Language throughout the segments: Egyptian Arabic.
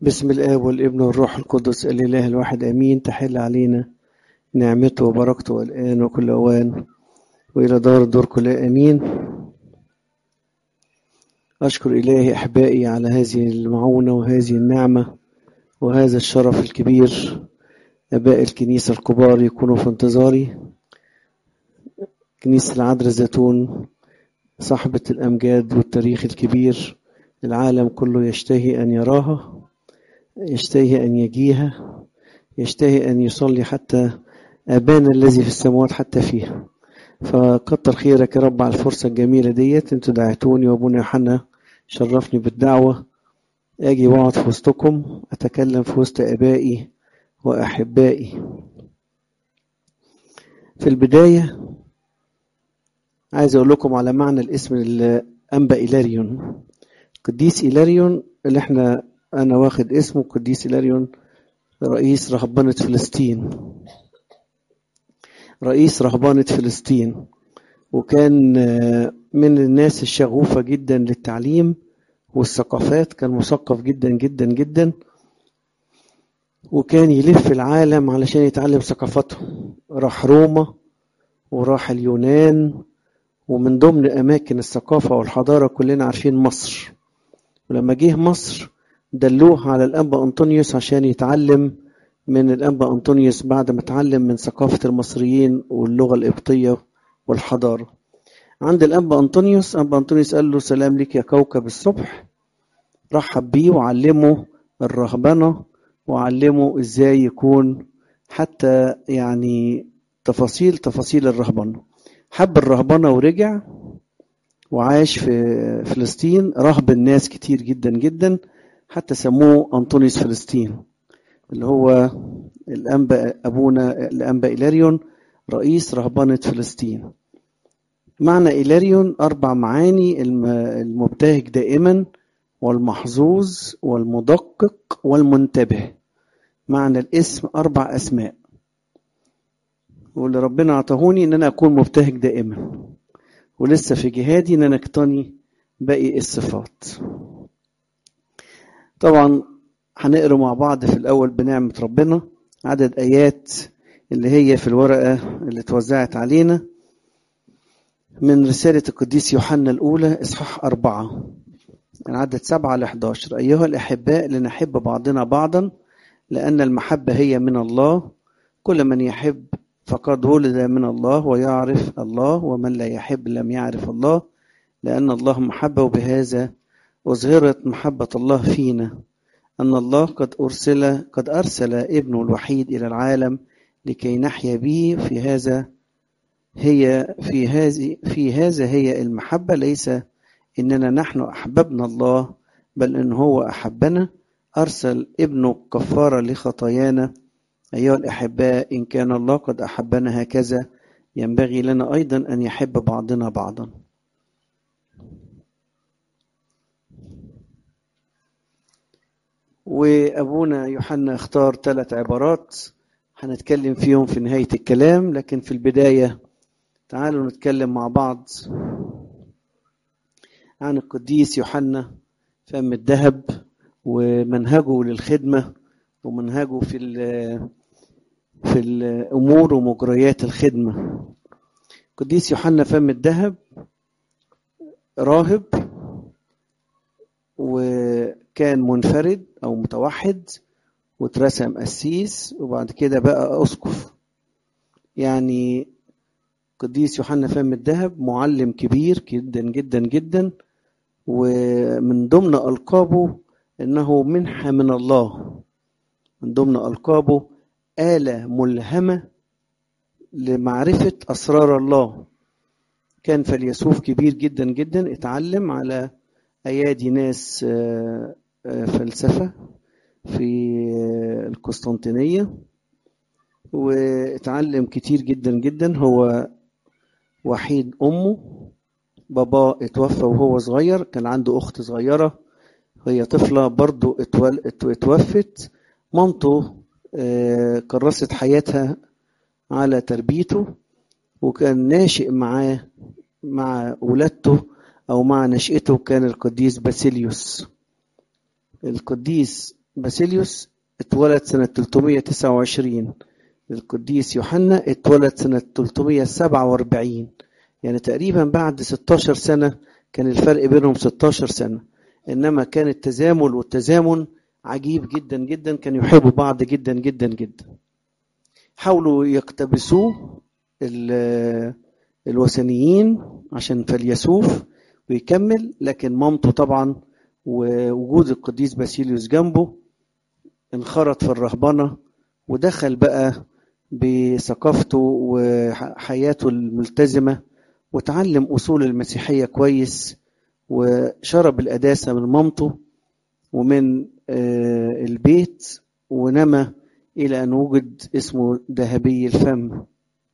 بسم الآب والابن والروح القدس الإله الواحد آمين تحل علينا نعمته وبركته الآن وكل أوان وإلى دار الدور كلها آمين أشكر إلهي أحبائي على هذه المعونة وهذه النعمة وهذا الشرف الكبير آباء الكنيسة الكبار يكونوا في انتظاري كنيسة العذراء الزيتون صاحبة الأمجاد والتاريخ الكبير العالم كله يشتهي أن يراها يشتهي أن يجيها يشتهي أن يصلي حتى أبانا الذي في السماوات حتى فيها فكتر خيرك يا رب على الفرصة الجميلة ديت انتوا دعيتوني وابونا يوحنا شرفني بالدعوة اجي واقعد في وسطكم اتكلم في وسط ابائي واحبائي في البداية عايز اقول لكم على معنى الاسم الانبا إيلاريون قديس إيلاريون اللي احنا انا واخد اسمه قديس إيلاريون رئيس رهبنة فلسطين رئيس رهبانة فلسطين وكان من الناس الشغوفة جدا للتعليم والثقافات كان مثقف جدا جدا جدا وكان يلف العالم علشان يتعلم ثقافتهم راح روما وراح اليونان ومن ضمن أماكن الثقافة والحضارة كلنا عارفين مصر ولما جه مصر دلوه على الأنبا أنطونيوس عشان يتعلم من الأنبا أنطونيوس بعد ما اتعلم من ثقافة المصريين واللغة القبطية والحضارة عند الأنبا أنطونيوس أنبا أنطونيوس قال له سلام لك يا كوكب الصبح رحب بيه وعلمه الرهبنة وعلمه إزاي يكون حتى يعني تفاصيل تفاصيل الرهبنة حب الرهبنة ورجع وعاش في فلسطين رهب الناس كتير جدا جدا حتى سموه أنطونيوس فلسطين اللي هو الأنبا أبونا الأنبا إيلاريون رئيس رهبنة فلسطين معنى إيلاريون أربع معاني المبتهج دائما والمحظوظ والمدقق والمنتبه معنى الاسم أربع أسماء واللي ربنا عطاهوني إن أنا أكون مبتهج دائما ولسه في جهادي إن أنا أقتني باقي الصفات طبعا هنقرا مع بعض في الأول بنعمة ربنا عدد آيات اللي هي في الورقة اللي اتوزعت علينا من رسالة القديس يوحنا الأولى إصحاح أربعة من عدد سبعة ل 11 أيها الأحباء لنحب بعضنا بعضا لأن المحبة هي من الله كل من يحب فقد ولد من الله ويعرف الله ومن لا يحب لم يعرف الله لأن الله محبة وبهذا أظهرت محبة الله فينا أن الله قد أرسل قد أرسل ابنه الوحيد إلى العالم لكي نحيا به في هذا هي في هذه في هذا هي المحبة ليس إننا نحن أحببنا الله بل إن هو أحبنا أرسل ابنه كفارة لخطايانا أيها الأحباء إن كان الله قد أحبنا هكذا ينبغي لنا أيضا أن يحب بعضنا بعضا وأبونا يوحنا اختار ثلاث عبارات هنتكلم فيهم في نهاية الكلام لكن في البداية تعالوا نتكلم مع بعض عن القديس يوحنا فم الذهب ومنهجه للخدمة ومنهجه في في الأمور ومجريات الخدمة القديس يوحنا فم الذهب راهب وكان منفرد أو متوحد واترسم قسيس وبعد كده بقى أسقف يعني قديس يوحنا فم الذهب معلم كبير جدا جدا جدا ومن ضمن ألقابه إنه منحة من الله من ضمن ألقابه آلة ملهمة لمعرفة أسرار الله كان فيلسوف كبير جدا جدا اتعلم على أيادي ناس فلسفة في القسطنطينية واتعلم كتير جدا جدا هو وحيد أمه بابا اتوفى وهو صغير كان عنده أخت صغيرة هي طفلة برضو اتوفت مامته كرست حياتها على تربيته وكان ناشئ معاه مع ولادته أو مع نشأته كان القديس باسيليوس القديس باسيليوس اتولد سنة 329 القديس يوحنا اتولد سنة 347 يعني تقريبا بعد 16 سنة كان الفرق بينهم 16 سنة إنما كان التزامن والتزامن عجيب جدا جدا كانوا يحبوا بعض جدا جدا جدا حاولوا يقتبسوه الوثنيين عشان فليسوف ويكمل لكن مامته طبعا ووجود القديس باسيليوس جنبه انخرط في الرهبنة ودخل بقى بثقافته وحياته الملتزمة وتعلم أصول المسيحية كويس وشرب القداسة من مامته ومن البيت ونما إلى أن وجد اسمه ذهبي الفم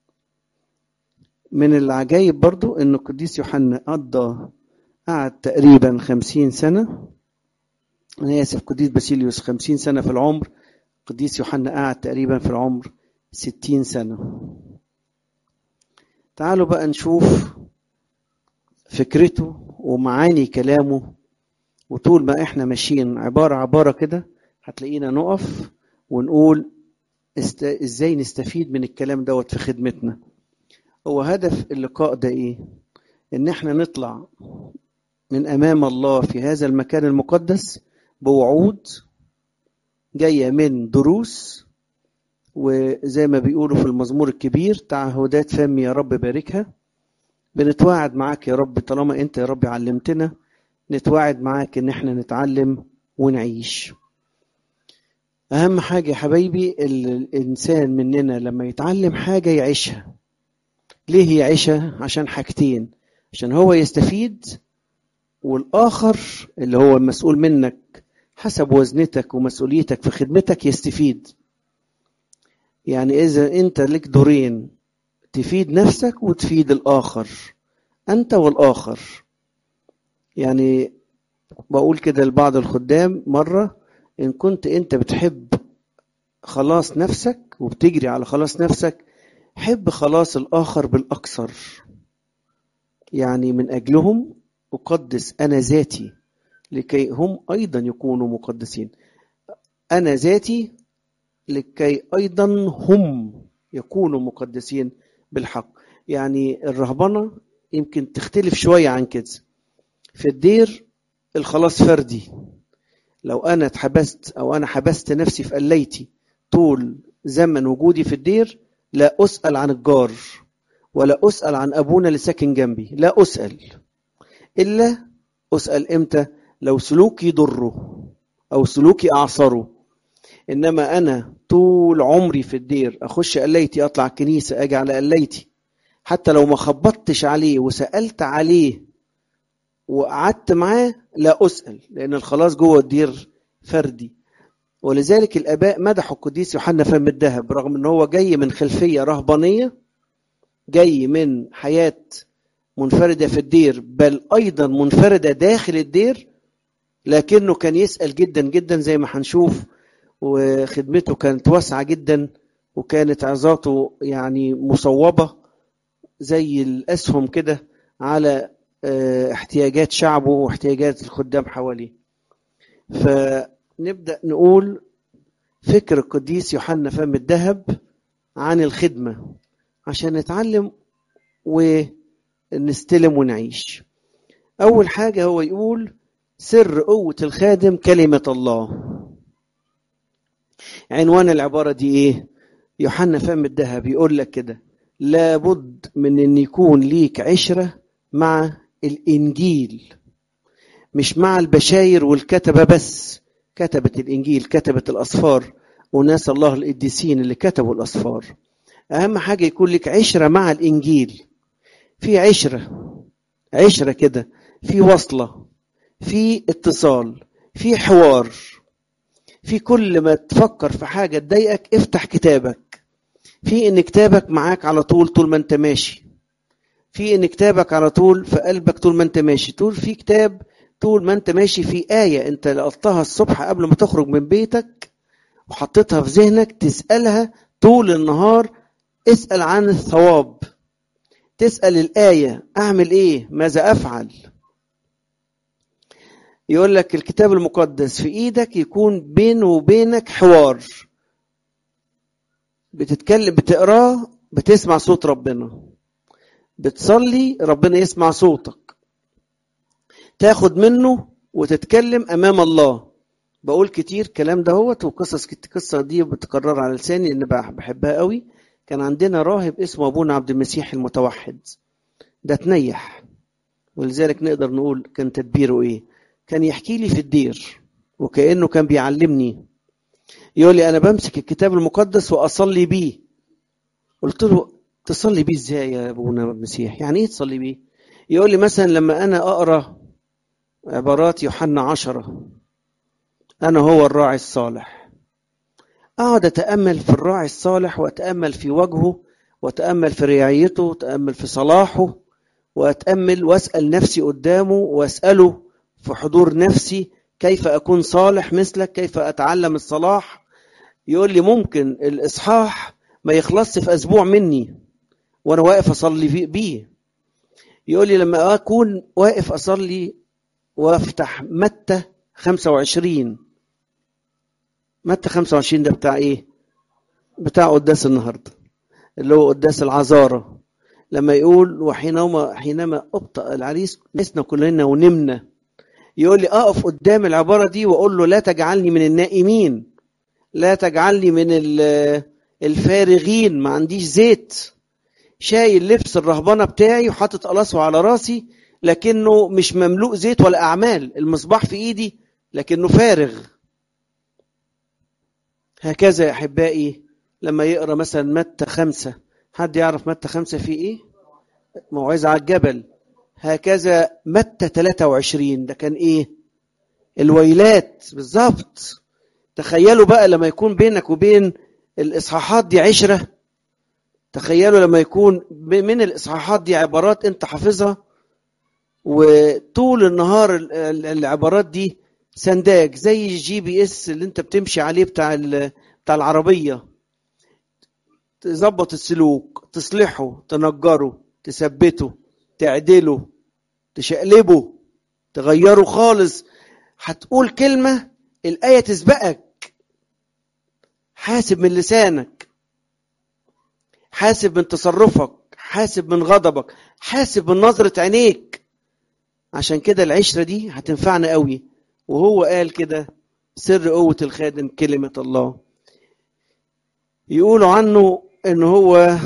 من العجائب برضو أن القديس يوحنا قضى قعد تقريبا خمسين سنة أنا آسف قديس باسيليوس خمسين سنة في العمر قديس يوحنا قعد تقريبا في العمر ستين سنة تعالوا بقى نشوف فكرته ومعاني كلامه وطول ما احنا ماشيين عبارة عبارة كده هتلاقينا نقف ونقول است... ازاي نستفيد من الكلام دوت في خدمتنا هو هدف اللقاء ده ايه ان احنا نطلع من امام الله في هذا المكان المقدس بوعود جايه من دروس وزي ما بيقولوا في المزمور الكبير تعهدات فمي يا رب باركها بنتواعد معاك يا رب طالما انت يا رب علمتنا نتواعد معاك ان احنا نتعلم ونعيش اهم حاجه يا حبايبي الانسان مننا لما يتعلم حاجه يعيشها ليه يعيشها عشان حاجتين عشان هو يستفيد والاخر اللي هو المسؤول منك حسب وزنتك ومسؤوليتك في خدمتك يستفيد يعني اذا انت لك دورين تفيد نفسك وتفيد الاخر انت والاخر يعني بقول كده لبعض الخدام مره ان كنت انت بتحب خلاص نفسك وبتجري على خلاص نفسك حب خلاص الاخر بالاكثر يعني من اجلهم اقدس انا ذاتي لكي هم ايضا يكونوا مقدسين انا ذاتي لكي ايضا هم يكونوا مقدسين بالحق يعني الرهبنه يمكن تختلف شويه عن كده في الدير الخلاص فردي لو انا اتحبست او انا حبست نفسي في قليتي طول زمن وجودي في الدير لا اسال عن الجار ولا اسال عن ابونا اللي ساكن جنبي لا اسال الا اسال امتى لو سلوكي ضره او سلوكي اعصره انما انا طول عمري في الدير اخش قليتي اطلع الكنيسه اجي على قليتي حتى لو ما خبطتش عليه وسالت عليه وقعدت معاه لا اسال لان الخلاص جوه الدير فردي ولذلك الاباء مدحوا القديس يوحنا فم الذهب رغم ان هو جاي من خلفيه رهبانيه جاي من حياه منفرده في الدير بل ايضا منفرده داخل الدير لكنه كان يسال جدا جدا زي ما هنشوف وخدمته كانت واسعه جدا وكانت عظاته يعني مصوبه زي الاسهم كده على احتياجات شعبه واحتياجات الخدام حواليه فنبدا نقول فكر القديس يوحنا فم الذهب عن الخدمه عشان نتعلم ونستلم ونعيش اول حاجه هو يقول سر قوه الخادم كلمه الله عنوان العباره دي ايه يوحنا فم الذهب يقول لك كده لابد من ان يكون ليك عشره مع الانجيل مش مع البشاير والكتبه بس كتبه الانجيل كتبه الاسفار وناس الله القديسين اللي كتبوا الاسفار اهم حاجه يكون لك عشره مع الانجيل في عشره عشره كده في وصله في اتصال في حوار في كل ما تفكر في حاجه تضايقك افتح كتابك في ان كتابك معاك على طول طول ما انت ماشي في ان كتابك على طول في قلبك طول ما انت ماشي طول في كتاب طول ما انت ماشي في آية انت لقطتها الصبح قبل ما تخرج من بيتك وحطيتها في ذهنك تسألها طول النهار اسأل عن الثواب تسأل الآية أعمل إيه ماذا أفعل يقول لك الكتاب المقدس في ايدك يكون بينه وبينك حوار بتتكلم بتقراه بتسمع صوت ربنا بتصلي ربنا يسمع صوتك تاخد منه وتتكلم امام الله بقول كتير كلام دهوت وقصص القصه دي بتكرر على لساني لان بحبها قوي كان عندنا راهب اسمه ابونا عبد المسيح المتوحد ده تنيح ولذلك نقدر نقول كان تدبيره ايه كان يحكي لي في الدير وكانه كان بيعلمني يقول لي انا بمسك الكتاب المقدس واصلي بيه قلت له تصلي بيه ازاي يا ابونا المسيح يعني ايه تصلي بيه يقول لي مثلا لما انا اقرا عبارات يوحنا عشرة انا هو الراعي الصالح اقعد اتامل في الراعي الصالح واتامل في وجهه واتامل في رعايته واتامل في صلاحه واتامل واسال نفسي قدامه واساله في حضور نفسي كيف اكون صالح مثلك كيف اتعلم الصلاح يقول لي ممكن الاصحاح ما يخلصش في اسبوع مني وانا واقف اصلي بيه يقول لي لما اكون واقف اصلي وافتح متى 25 متى 25 ده بتاع ايه بتاع قداس النهارده اللي هو قداس العذارة لما يقول وحينما حينما ابطأ العريس لسنا كلنا ونمنا يقول لي اقف قدام العبارة دي واقول له لا تجعلني من النائمين لا تجعلني من الفارغين ما عنديش زيت شايل لبس الرهبنه بتاعي وحاطط قلاصه على راسي لكنه مش مملوء زيت ولا اعمال المصباح في ايدي لكنه فارغ هكذا يا احبائي لما يقرا مثلا متى خمسة حد يعرف متى خمسة في ايه موعظة على الجبل هكذا متى 23 ده كان ايه الويلات بالظبط تخيلوا بقى لما يكون بينك وبين الاصحاحات دي عشره تخيلوا لما يكون من الاصحاحات دي عبارات انت حافظها وطول النهار العبارات دي سنداج زي الجي بي اس اللي انت بتمشي عليه بتاع بتاع العربيه تظبط السلوك تصلحه تنجره تثبته تعدله تشقلبه تغيره خالص هتقول كلمه الايه تسبقك حاسب من لسانك حاسب من تصرفك حاسب من غضبك حاسب من نظرة عينيك عشان كده العشرة دي هتنفعنا قوي وهو قال كده سر قوة الخادم كلمة الله يقولوا عنه ان هو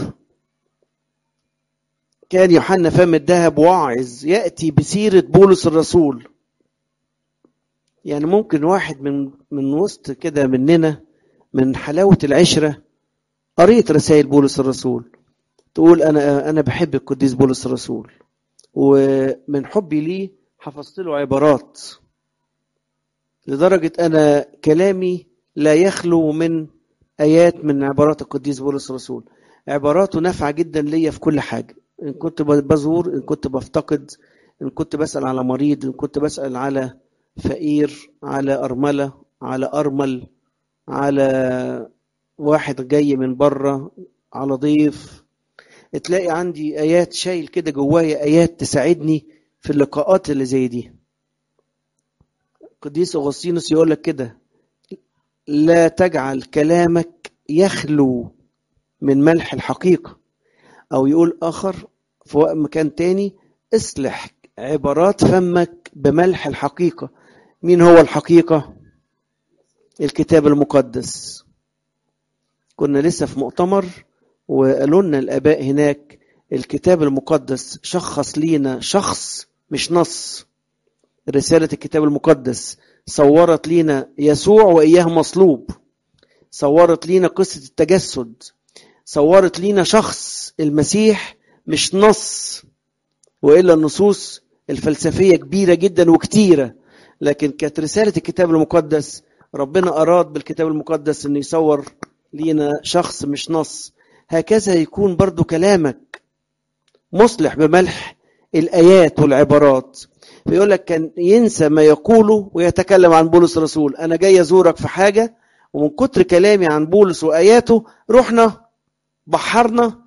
كان يوحنا فم الذهب واعظ يأتي بسيرة بولس الرسول يعني ممكن واحد من من وسط كده مننا من حلاوة العشرة قريت رسائل بولس الرسول تقول انا انا بحب القديس بولس الرسول ومن حبي ليه حفظت له عبارات لدرجة أنا كلامي لا يخلو من آيات من عبارات القديس بولس الرسول عباراته نافعة جدا ليا في كل حاجة إن كنت بزور إن كنت بفتقد إن كنت بسأل على مريض إن كنت بسأل على فقير على أرملة على أرمل على واحد جاي من بره على ضيف تلاقي عندي ايات شايل كده جوايا ايات تساعدني في اللقاءات اللي زي دي قديس اغسطينوس يقول لك كده لا تجعل كلامك يخلو من ملح الحقيقه او يقول اخر في مكان تاني اصلح عبارات فمك بملح الحقيقه مين هو الحقيقه الكتاب المقدس كنا لسه في مؤتمر وقالوا لنا الاباء هناك الكتاب المقدس شخص لينا شخص مش نص رساله الكتاب المقدس صورت لينا يسوع واياه مصلوب صورت لينا قصه التجسد صورت لينا شخص المسيح مش نص والا النصوص الفلسفيه كبيره جدا وكتيره لكن كانت رساله الكتاب المقدس ربنا اراد بالكتاب المقدس انه يصور لينا شخص مش نص هكذا يكون برضو كلامك مصلح بملح الآيات والعبارات فيقول لك كان ينسى ما يقوله ويتكلم عن بولس الرسول أنا جاي أزورك في حاجة ومن كتر كلامي عن بولس وآياته رحنا بحرنا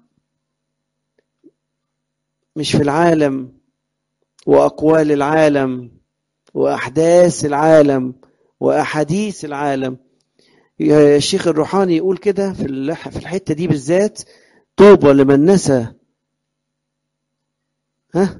مش في العالم وأقوال العالم وأحداث العالم وأحاديث العالم الشيخ الروحاني يقول كده في في الحتة دي بالذات طوبى لمن نسى ها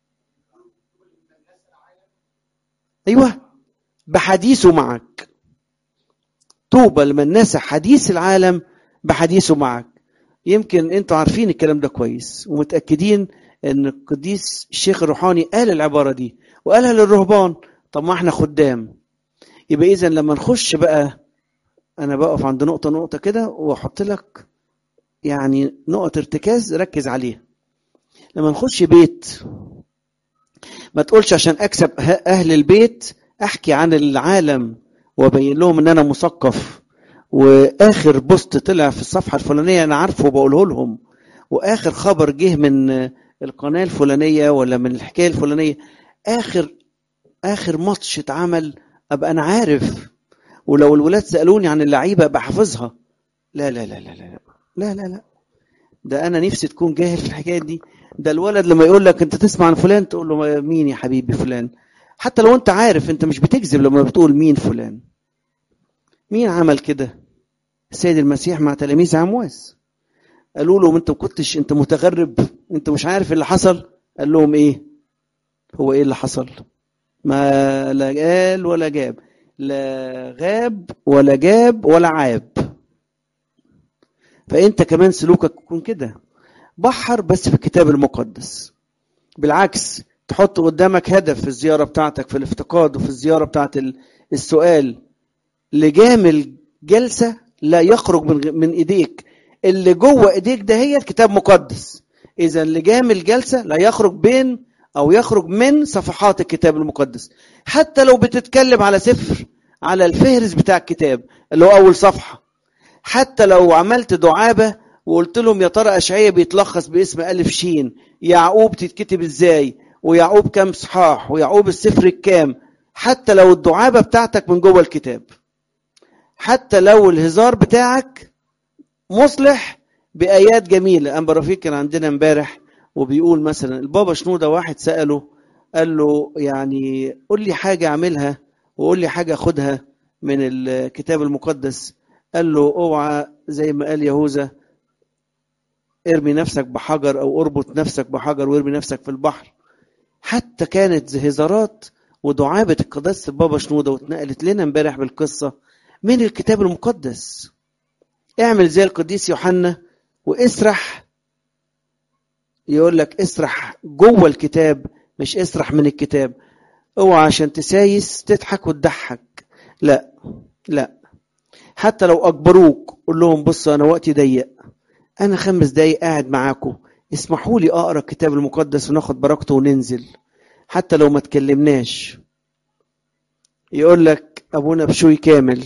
أيوه بحديثه معك طوبى لمن نسى حديث العالم بحديثه معك يمكن انتوا عارفين الكلام ده كويس ومتاكدين ان القديس الشيخ الروحاني قال العباره دي وقالها للرهبان طب ما احنا خدام يبقى اذا لما نخش بقى انا بقف عند نقطه نقطه كده واحط لك يعني نقط ارتكاز ركز عليها لما نخش بيت ما تقولش عشان اكسب اهل البيت احكي عن العالم وابين لهم ان انا مثقف واخر بوست طلع في الصفحه الفلانيه انا عارفه وبقوله لهم واخر خبر جه من القناه الفلانيه ولا من الحكايه الفلانيه اخر اخر ماتش اتعمل ابقى انا عارف ولو الولاد سالوني عن اللعيبه ابقى حافظها لا لا لا لا لا لا لا لا ده انا نفسي تكون جاهل في الحكايه دي ده الولد لما يقول لك انت تسمع عن فلان تقول له مين يا حبيبي فلان حتى لو انت عارف انت مش بتكذب لما بتقول مين فلان مين عمل كده السيد المسيح مع تلاميذ عمواس قالوا له انت ما كنتش انت متغرب انت مش عارف اللي حصل قال لهم ايه هو ايه اللي حصل ما لا قال ولا جاب لا غاب ولا جاب ولا عاب فانت كمان سلوكك يكون كده بحر بس في الكتاب المقدس بالعكس تحط قدامك هدف في الزياره بتاعتك في الافتقاد وفي الزياره بتاعت السؤال لجام الجلسه لا يخرج من من ايديك اللي جوه ايديك ده هي كتاب مقدس اذا لجام الجلسه لا يخرج بين او يخرج من صفحات الكتاب المقدس حتى لو بتتكلم على سفر على الفهرس بتاع الكتاب اللي هو اول صفحه حتى لو عملت دعابه وقلت لهم يا ترى اشعياء بيتلخص باسم الف شين يعقوب تتكتب ازاي ويعقوب كام صحاح ويعقوب السفر الكام حتى لو الدعابه بتاعتك من جوه الكتاب حتى لو الهزار بتاعك مصلح بايات جميله انا رفيق كان عندنا امبارح وبيقول مثلا البابا شنوده واحد ساله قال له يعني قول لي حاجه اعملها وقول لي حاجه اخدها من الكتاب المقدس قال له اوعى زي ما قال يهوذا ارمي نفسك بحجر او اربط نفسك بحجر وارمي نفسك في البحر حتى كانت هزارات ودعابه القداسه البابا شنوده واتنقلت لنا امبارح بالقصه من الكتاب المقدس اعمل زي القديس يوحنا واسرح يقول لك اسرح جوه الكتاب مش اسرح من الكتاب اوعى عشان تسايس تضحك وتضحك لا لا حتى لو اجبروك قول لهم بصوا انا وقتي ضيق انا خمس دقايق قاعد معاكم اسمحوا لي اقرا الكتاب المقدس وناخد بركته وننزل حتى لو ما تكلمناش يقول لك ابونا بشوي كامل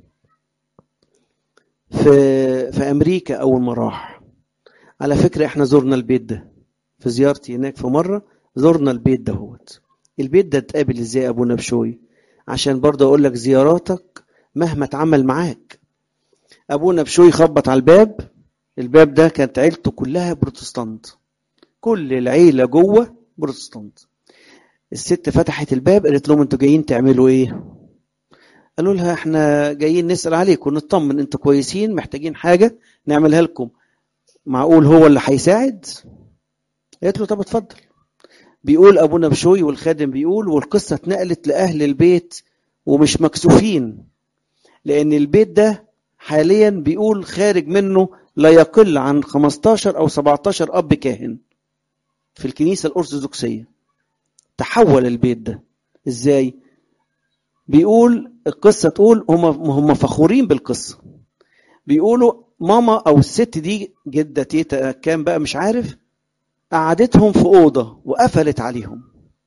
في في امريكا اول ما راح على فكره احنا زرنا البيت ده في زيارتي هناك في مره زرنا البيت دهوت البيت ده اتقابل ازاي ابونا بشوي عشان برضه اقول لك زياراتك مهما اتعمل معاك ابونا بشوي خبط على الباب الباب ده كانت عيلته كلها بروتستانت كل العيله جوه بروتستانت الست فتحت الباب قالت لهم انتوا جايين تعملوا ايه قالوا لها احنا جايين نسال عليكم نطمن انتوا كويسين محتاجين حاجه نعملها لكم معقول هو اللي هيساعد قالت له طب اتفضل بيقول ابونا بشوي والخادم بيقول والقصه اتنقلت لاهل البيت ومش مكسوفين لان البيت ده حاليا بيقول خارج منه لا يقل عن 15 او 17 اب كاهن في الكنيسه الارثوذكسيه تحول البيت ده ازاي بيقول القصه تقول هم هم فخورين بالقصه بيقولوا ماما او الست دي جده تيتا كان بقى مش عارف قعدتهم في اوضه وقفلت عليهم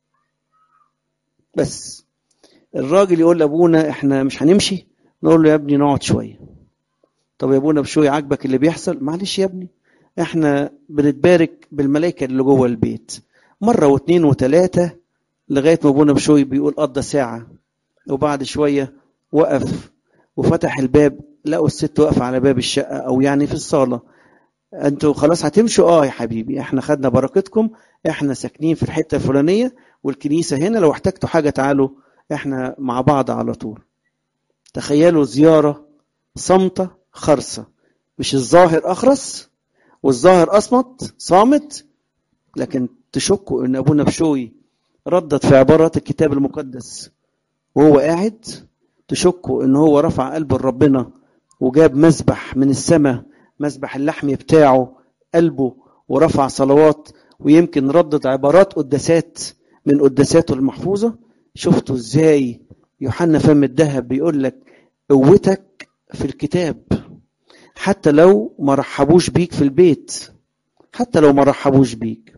بس الراجل يقول لابونا احنا مش هنمشي نقول له يا ابني نقعد شويه طب يا ابونا بشوي عاجبك اللي بيحصل معلش يا ابني احنا بنتبارك بالملائكه اللي جوه البيت مره واثنين وثلاثه لغايه ما ابونا بشوي بيقول قضى ساعه وبعد شويه وقف وفتح الباب لقوا الست واقفه على باب الشقه او يعني في الصاله انتوا خلاص هتمشوا اه يا حبيبي احنا خدنا بركتكم احنا ساكنين في الحته الفلانيه والكنيسه هنا لو احتجتوا حاجه تعالوا احنا مع بعض على طول تخيلوا زيارة صامتة خرصة مش الظاهر أخرس والظاهر أصمت صامت لكن تشكوا إن أبونا بشوي ردت في عبارات الكتاب المقدس وهو قاعد تشكوا إن هو رفع قلبه لربنا وجاب مسبح من السماء مسبح اللحم بتاعه قلبه ورفع صلوات ويمكن ردد عبارات قداسات من قداساته المحفوظة شفتوا ازاي يوحنا فم الذهب بيقول لك قوتك في الكتاب حتى لو ما رحبوش بيك في البيت حتى لو ما رحبوش بيك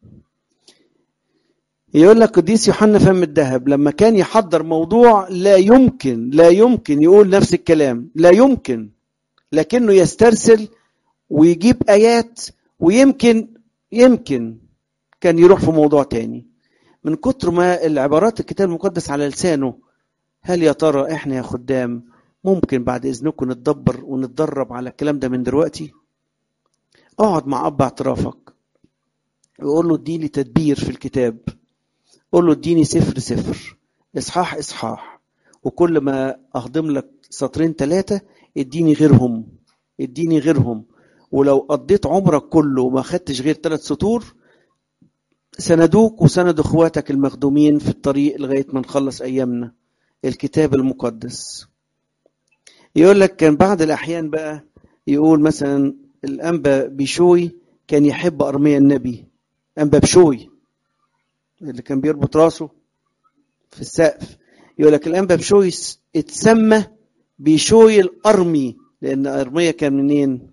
يقول لك قديس يوحنا فم الذهب لما كان يحضر موضوع لا يمكن لا يمكن يقول نفس الكلام لا يمكن لكنه يسترسل ويجيب آيات ويمكن يمكن كان يروح في موضوع تاني من كتر ما العبارات الكتاب المقدس على لسانه هل يا ترى احنا يا خدام ممكن بعد اذنكم نتدبر ونتدرب على الكلام ده من دلوقتي اقعد مع اب اعترافك وقول له اديني تدبير في الكتاب قول له اديني سفر سفر اصحاح اصحاح وكل ما اهضم لك سطرين ثلاثه اديني غيرهم اديني غيرهم ولو قضيت عمرك كله وما خدتش غير ثلاث سطور سندوك وسند اخواتك المخدومين في الطريق لغايه ما نخلص ايامنا الكتاب المقدس يقول لك كان بعض الاحيان بقى يقول مثلا الانبا بيشوي كان يحب ارميا النبي انبا بشوي اللي كان بيربط راسه في السقف يقول لك الانبا بشوي اتسمى بشوي الارمي لان ارميا كان منين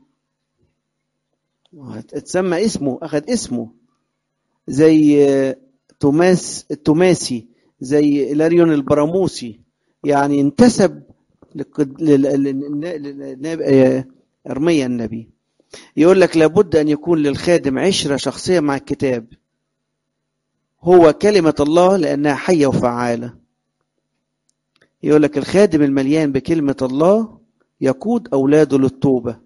اتسمى اسمه اخذ اسمه زي توماس التوماسي زي إلاريون البراموسي يعني انتسب أرميا النبي يقول لك لابد أن يكون للخادم عشرة شخصية مع الكتاب هو كلمة الله لأنها حية وفعالة يقول لك الخادم المليان بكلمة الله يقود أولاده للتوبة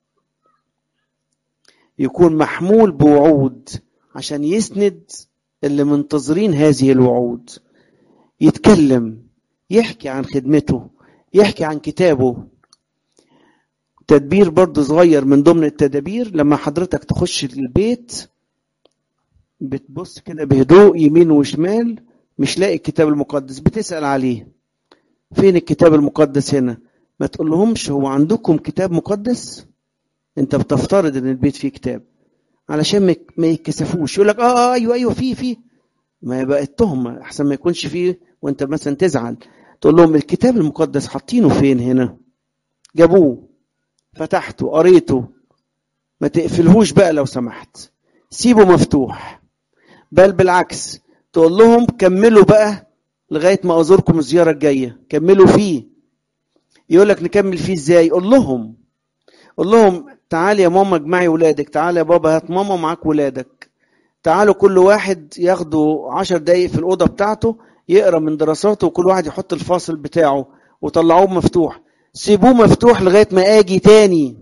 يكون محمول بوعود عشان يسند اللي منتظرين هذه الوعود يتكلم يحكي عن خدمته يحكي عن كتابه تدبير برضه صغير من ضمن التدابير لما حضرتك تخش البيت بتبص كده بهدوء يمين وشمال مش لاقي الكتاب المقدس بتسأل عليه فين الكتاب المقدس هنا ما تقول لهمش هو عندكم كتاب مقدس انت بتفترض ان البيت فيه كتاب علشان ما يتكسفوش يقول لك اه اه ايوه ايوه في في ما بقت تهمه احسن ما يكونش فيه وانت مثلا تزعل تقول لهم الكتاب المقدس حاطينه فين هنا جابوه فتحته قريته ما تقفلهوش بقى لو سمحت سيبه مفتوح بل بالعكس تقول لهم كملوا بقى لغايه ما ازوركم الزياره الجايه كملوا فيه يقول لك نكمل فيه ازاي قول لهم قول لهم تعال يا ماما اجمعي ولادك تعال يا بابا هات ماما معاك ولادك تعالوا كل واحد ياخدوا عشر دقايق في الأوضة بتاعته يقرأ من دراساته وكل واحد يحط الفاصل بتاعه وطلعوه مفتوح سيبوه مفتوح لغاية ما أجي تاني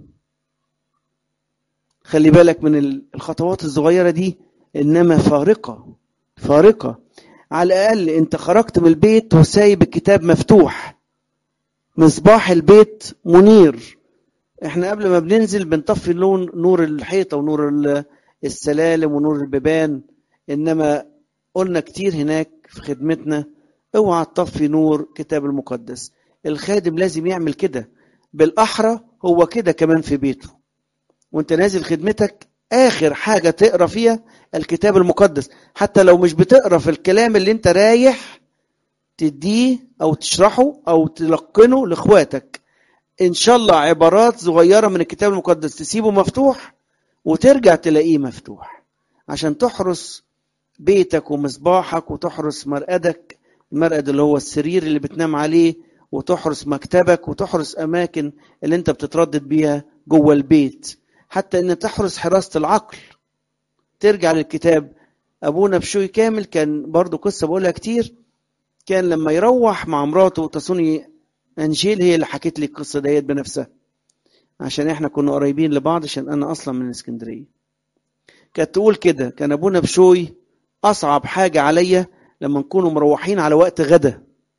خلي بالك من الخطوات الصغيرة دي إنما فارقة فارقة على الأقل أنت خرجت من البيت وسايب الكتاب مفتوح مصباح البيت منير احنا قبل ما بننزل بنطفي لون نور الحيطه ونور السلالم ونور البيبان انما قلنا كتير هناك في خدمتنا اوعى تطفي نور كتاب المقدس الخادم لازم يعمل كده بالاحرى هو كده كمان في بيته وانت نازل خدمتك اخر حاجه تقرا فيها الكتاب المقدس حتى لو مش بتقرا في الكلام اللي انت رايح تديه او تشرحه او تلقنه لاخواتك ان شاء الله عبارات صغيره من الكتاب المقدس تسيبه مفتوح وترجع تلاقيه مفتوح عشان تحرس بيتك ومصباحك وتحرس مرقدك المرقد اللي هو السرير اللي بتنام عليه وتحرس مكتبك وتحرس اماكن اللي انت بتتردد بيها جوه البيت حتى ان تحرس حراسه العقل ترجع للكتاب ابونا بشوي كامل كان برضو قصه بقولها كتير كان لما يروح مع مراته تصوني انجيل هي اللي حكت لي القصه ديت بنفسها عشان احنا كنا قريبين لبعض عشان انا اصلا من اسكندريه كانت تقول كده كان ابونا بشوي اصعب حاجه عليا لما نكونوا مروحين على وقت غدا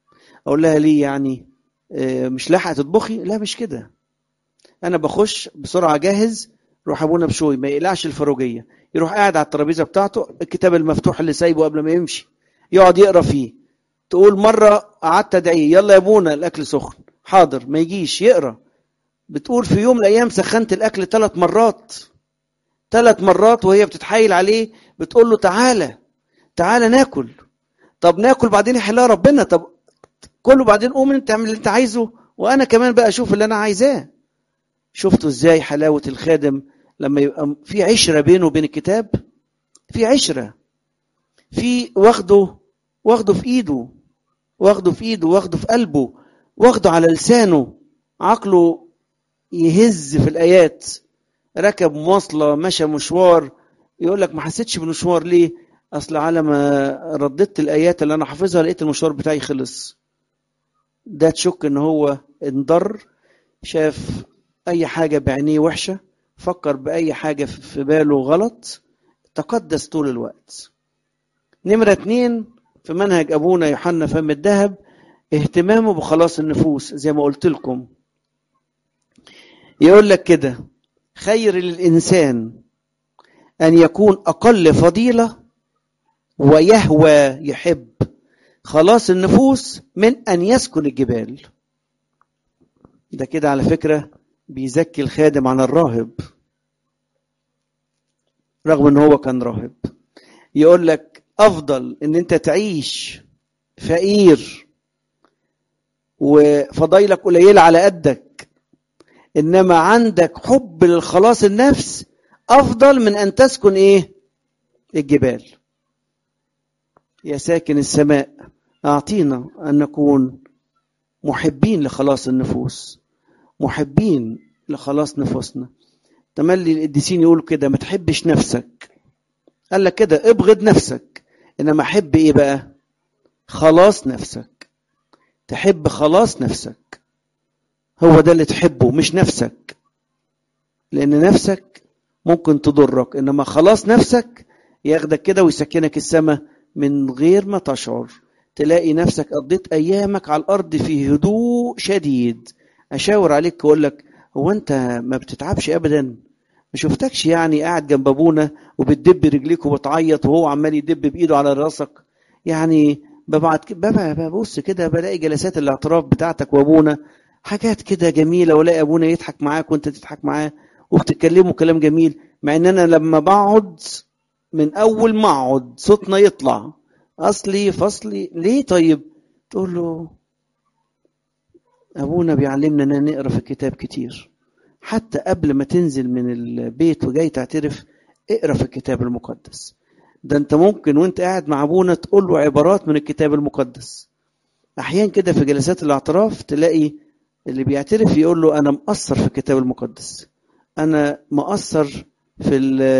اقول لها ليه يعني آه، مش لاحقه تطبخي لا مش كده انا بخش بسرعه جاهز روح ابونا بشوي ما يقلعش الفروجيه يروح قاعد على الترابيزه بتاعته الكتاب المفتوح اللي سايبه قبل ما يمشي يقعد يقرا فيه تقول مره قعدت ادعيه يلا يا ابونا الاكل سخن حاضر ما يجيش يقرا بتقول في يوم من الايام سخنت الاكل ثلاث مرات ثلاث مرات وهي بتتحايل عليه بتقول له تعالى تعالى ناكل طب ناكل بعدين يحلها ربنا طب كله بعدين قوم انت اعمل اللي انت عايزه وانا كمان بقى اشوف اللي انا عايزاه شفتوا ازاي حلاوه الخادم لما يبقى في عشره بينه وبين الكتاب في عشره في واخده واخده في ايده واخده في ايده واخده في قلبه واخده على لسانه عقله يهز في الايات ركب مواصله مشى مشوار يقول لك ما حسيتش بالمشوار ليه اصل على ما رددت الايات اللي انا حافظها لقيت المشوار بتاعي خلص ده تشك ان هو انضر شاف اي حاجه بعينيه وحشه فكر باي حاجه في باله غلط تقدس طول الوقت نمرة اتنين في منهج أبونا يوحنا فم الذهب اهتمامه بخلاص النفوس زي ما قلت لكم يقول لك كده خير للإنسان أن يكون أقل فضيلة ويهوى يحب خلاص النفوس من أن يسكن الجبال ده كده على فكرة بيزكي الخادم عن الراهب رغم ان هو كان راهب يقول لك افضل ان انت تعيش فقير وفضايلك قليله على قدك انما عندك حب للخلاص النفس افضل من ان تسكن ايه الجبال يا ساكن السماء اعطينا ان نكون محبين لخلاص النفوس محبين لخلاص نفوسنا تملي القديسين يقولوا كده ما تحبش نفسك قال لك كده ابغض نفسك انما حب ايه بقى خلاص نفسك تحب خلاص نفسك هو ده اللي تحبه مش نفسك لان نفسك ممكن تضرك انما خلاص نفسك ياخدك كده ويسكنك السماء من غير ما تشعر تلاقي نفسك قضيت ايامك على الارض في هدوء شديد اشاور عليك واقول لك هو انت ما بتتعبش ابدا ما شفتكش يعني قاعد جنب ابونا وبتدب رجليك وبتعيط وهو عمال يدب بايده على راسك يعني ببعت ببص كده بلاقي جلسات الاعتراف بتاعتك وابونا حاجات كده جميله والاقي ابونا يضحك معاك وانت تضحك معاه وبتتكلموا كلام جميل مع ان انا لما بقعد من اول ما اقعد صوتنا يطلع اصلي فصلي ليه طيب تقول له ابونا بيعلمنا ان نقرا في الكتاب كتير حتى قبل ما تنزل من البيت وجاي تعترف اقرا في الكتاب المقدس ده انت ممكن وانت قاعد مع ابونا تقول له عبارات من الكتاب المقدس احيان كده في جلسات الاعتراف تلاقي اللي بيعترف يقول له انا مقصر في الكتاب المقدس انا مقصر في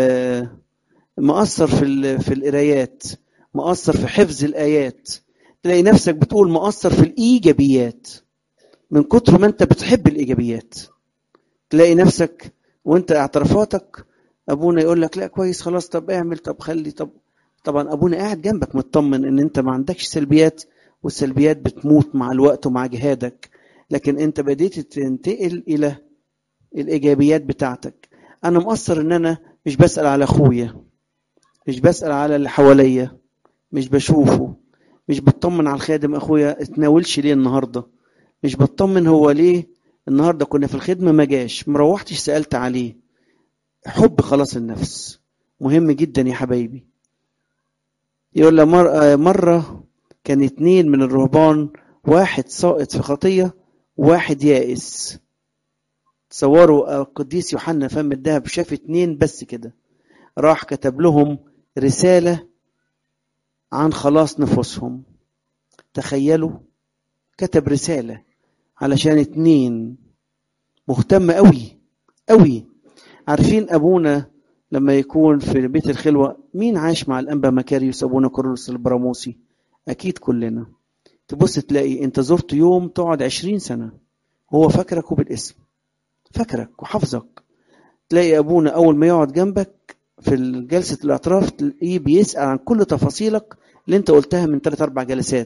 مقصر في في القرايات مقصر في حفظ الايات تلاقي نفسك بتقول مقصر في الايجابيات من كتر ما انت بتحب الايجابيات تلاقي نفسك وانت اعترافاتك ابونا يقول لك لا كويس خلاص طب اعمل طب خلي طب طبعا ابونا قاعد جنبك مطمن ان انت ما عندكش سلبيات والسلبيات بتموت مع الوقت ومع جهادك لكن انت بديت تنتقل الى الايجابيات بتاعتك انا مقصر ان انا مش بسال على اخويا مش بسال على اللي حواليا مش بشوفه مش بطمن على الخادم اخويا اتناولش ليه النهارده مش بطمن هو ليه النهارده كنا في الخدمه ما جاش مروحتش سالت عليه حب خلاص النفس مهم جدا يا حبايبي يقول لي مر... مرة كان اتنين من الرهبان واحد ساقط في خطية واحد يائس تصوروا القديس يوحنا فم الدهب شاف اتنين بس كده راح كتب لهم رسالة عن خلاص نفوسهم تخيلوا كتب رسالة علشان اتنين مهتم قوي قوي عارفين ابونا لما يكون في بيت الخلوة مين عاش مع الأنبا مكاريوس أبونا كورولوس البراموسي أكيد كلنا تبص تلاقي أنت زرت يوم تقعد عشرين سنة هو فاكرك بالاسم فاكرك وحافظك تلاقي أبونا أول ما يقعد جنبك في جلسة الاعتراف تلاقيه بيسأل عن كل تفاصيلك اللي أنت قلتها من ثلاث أربع جلسات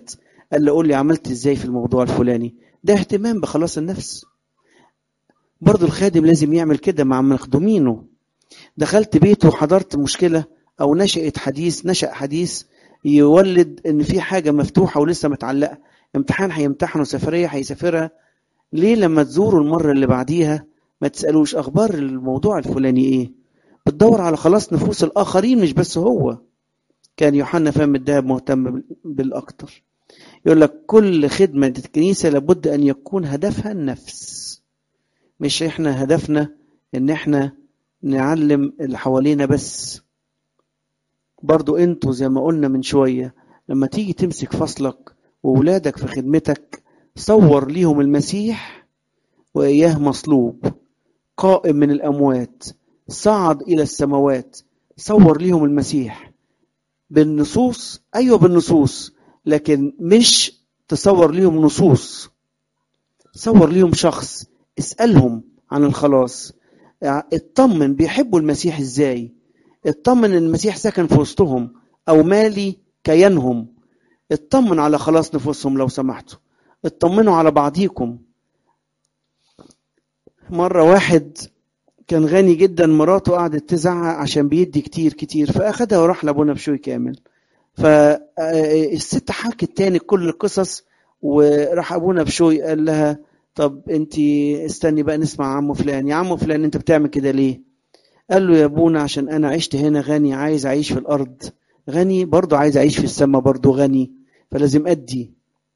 قال له قول لي عملت ازاي في الموضوع الفلاني ده اهتمام بخلاص النفس برضه الخادم لازم يعمل كده مع مخدومينه دخلت بيته وحضرت مشكلة أو نشأت حديث نشأ حديث يولد إن في حاجة مفتوحة ولسه متعلقة امتحان هيمتحنوا سفرية هيسافرها ليه لما تزوروا المرة اللي بعديها ما تسألوش أخبار الموضوع الفلاني إيه بتدور على خلاص نفوس الآخرين مش بس هو كان يوحنا فهم الدهب مهتم بالأكتر يقول لك كل خدمة الكنيسة لابد أن يكون هدفها النفس مش إحنا هدفنا إن إحنا نعلم اللي حوالينا بس برضو انتوا زي ما قلنا من شوية لما تيجي تمسك فصلك وولادك في خدمتك صور ليهم المسيح وإياه مصلوب قائم من الأموات صعد إلى السماوات صور ليهم المسيح بالنصوص أيوة بالنصوص لكن مش تصور ليهم نصوص صور ليهم شخص اسألهم عن الخلاص اطمن بيحبوا المسيح ازاي اطمن ان المسيح سكن في وسطهم او مالي كيانهم اطمن على خلاص نفوسهم لو سمحتوا اطمنوا على بعضيكم مرة واحد كان غني جدا مراته قعدت تزعق عشان بيدي كتير كتير فأخدها وراح لأبونا بشوي كامل فالست حكت تاني كل القصص وراح أبونا بشوي قال لها طب انت استني بقى نسمع عمو فلان يا عمو فلان انت بتعمل كده ليه قال له يا ابونا عشان انا عشت هنا غني عايز اعيش في الارض غني برضه عايز اعيش في السماء برضه غني فلازم ادي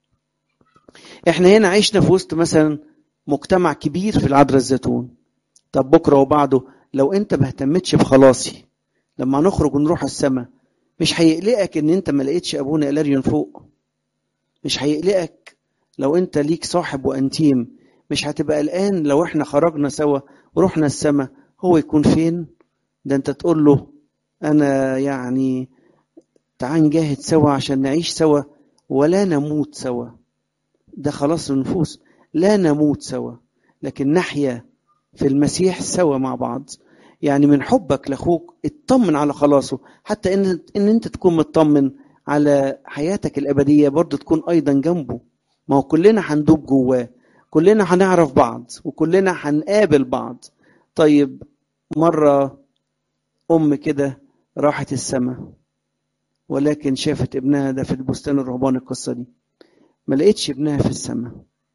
احنا هنا عشنا في وسط مثلا مجتمع كبير في العذراء الزيتون طب بكره وبعده لو انت ما اهتمتش بخلاصي لما نخرج ونروح السماء مش هيقلقك ان انت ما لقيتش ابونا الاريون فوق مش هيقلقك لو انت ليك صاحب وانتيم مش هتبقى قلقان لو احنا خرجنا سوا ورحنا السماء هو يكون فين ده انت تقول له انا يعني تعال نجاهد سوا عشان نعيش سوا ولا نموت سوا ده خلاص النفوس لا نموت سوا لكن نحيا في المسيح سوا مع بعض يعني من حبك لاخوك اطمن على خلاصه حتى ان ان انت تكون مطمن على حياتك الابديه برضه تكون ايضا جنبه ما هو كلنا هندوب جواه كلنا هنعرف بعض وكلنا هنقابل بعض طيب مرة أم كده راحت السماء ولكن شافت ابنها ده في البستان الرهباني القصة دي ما لقيتش ابنها في السماء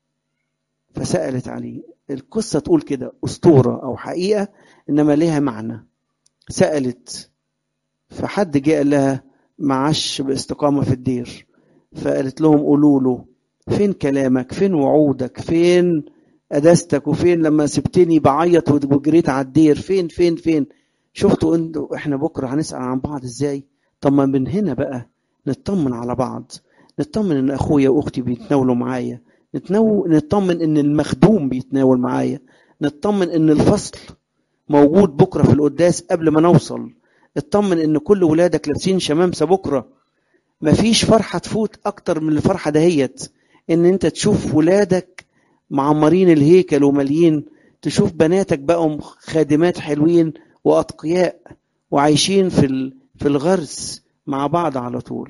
فسألت عليه القصة تقول كده أسطورة أو حقيقة إنما ليها معنى سألت فحد جه قال لها معاش باستقامة في الدير فقالت لهم قولوا له فين كلامك فين وعودك فين قداستك وفين لما سبتني بعيط وجريت على الدير فين فين فين شفتوا انتوا احنا بكره هنسال عن بعض ازاي طب ما من هنا بقى نطمن على بعض نطمن ان اخويا واختي بيتناولوا معايا نتنو... نطمن ان المخدوم بيتناول معايا نطمن ان الفصل موجود بكره في القداس قبل ما نوصل اطمن ان كل ولادك لابسين شمامسه بكره مفيش فرحه تفوت اكتر من الفرحه دهيت ان انت تشوف ولادك معمرين الهيكل وماليين تشوف بناتك بقوا خادمات حلوين واتقياء وعايشين في في الغرس مع بعض على طول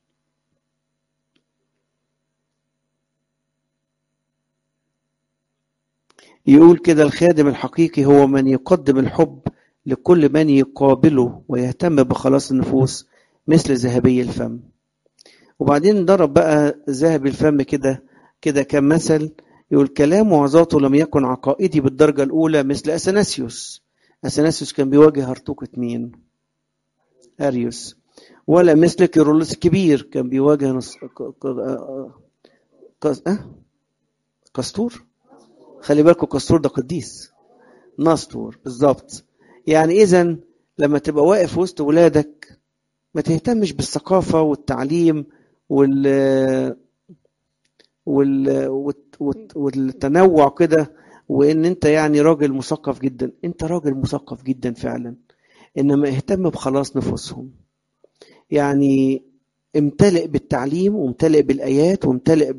يقول كده الخادم الحقيقي هو من يقدم الحب لكل من يقابله ويهتم بخلاص النفوس مثل ذهبي الفم وبعدين ضرب بقى ذهبي الفم كده كده كم مثل يقول كلام وعظاته لم يكن عقائدي بالدرجة الأولى مثل أثناسيوس أثناسيوس كان بيواجه هرطوقة مين؟ أريوس ولا مثل كيرلس الكبير كان بيواجه نص... ك... ك... أه؟ كستور خلي بالكم كستور ده قديس نسطور بالظبط يعني إذا لما تبقى واقف وسط ولادك ما تهتمش بالثقافة والتعليم وال وال والتنوع كده وان انت يعني راجل مثقف جدا انت راجل مثقف جدا فعلا انما اهتم بخلاص نفوسهم يعني امتلئ بالتعليم وامتلئ بالايات وامتلئ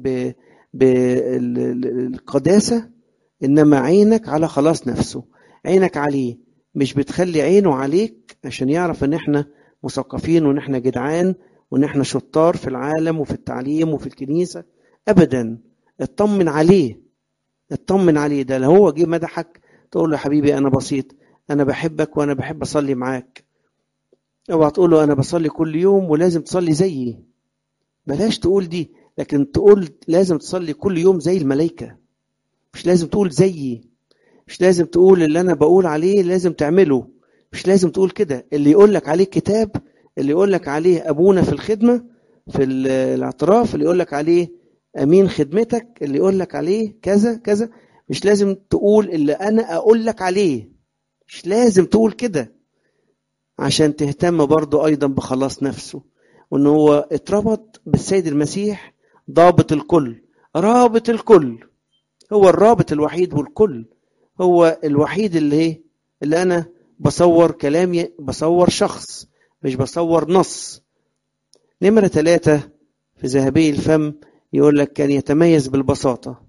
بالقداسه انما عينك على خلاص نفسه عينك عليه مش بتخلي عينه عليك عشان يعرف ان احنا مثقفين وان احنا جدعان وان احنا شطار في العالم وفي التعليم وفي الكنيسة ابدا اطمن عليه اطمن عليه ده لو هو جه مدحك تقول له يا حبيبي انا بسيط انا بحبك وانا بحب اصلي معاك اوعى تقول له انا بصلي كل يوم ولازم تصلي زيي بلاش تقول دي لكن تقول لازم تصلي كل يوم زي الملائكة مش لازم تقول زيي مش لازم تقول اللي انا بقول عليه لازم تعمله مش لازم تقول كده اللي يقول لك عليه كتاب اللي يقول لك عليه ابونا في الخدمة في الاعتراف اللي يقول لك عليه امين خدمتك اللي يقول لك عليه كذا كذا مش لازم تقول اللي انا اقول لك عليه مش لازم تقول كده عشان تهتم برضو ايضا بخلاص نفسه وان هو اتربط بالسيد المسيح ضابط الكل رابط الكل هو الرابط الوحيد والكل هو الوحيد اللي ايه اللي انا بصور كلامي بصور شخص مش بصور نص نمرة ثلاثة في ذهبي الفم يقول لك كان يتميز بالبساطة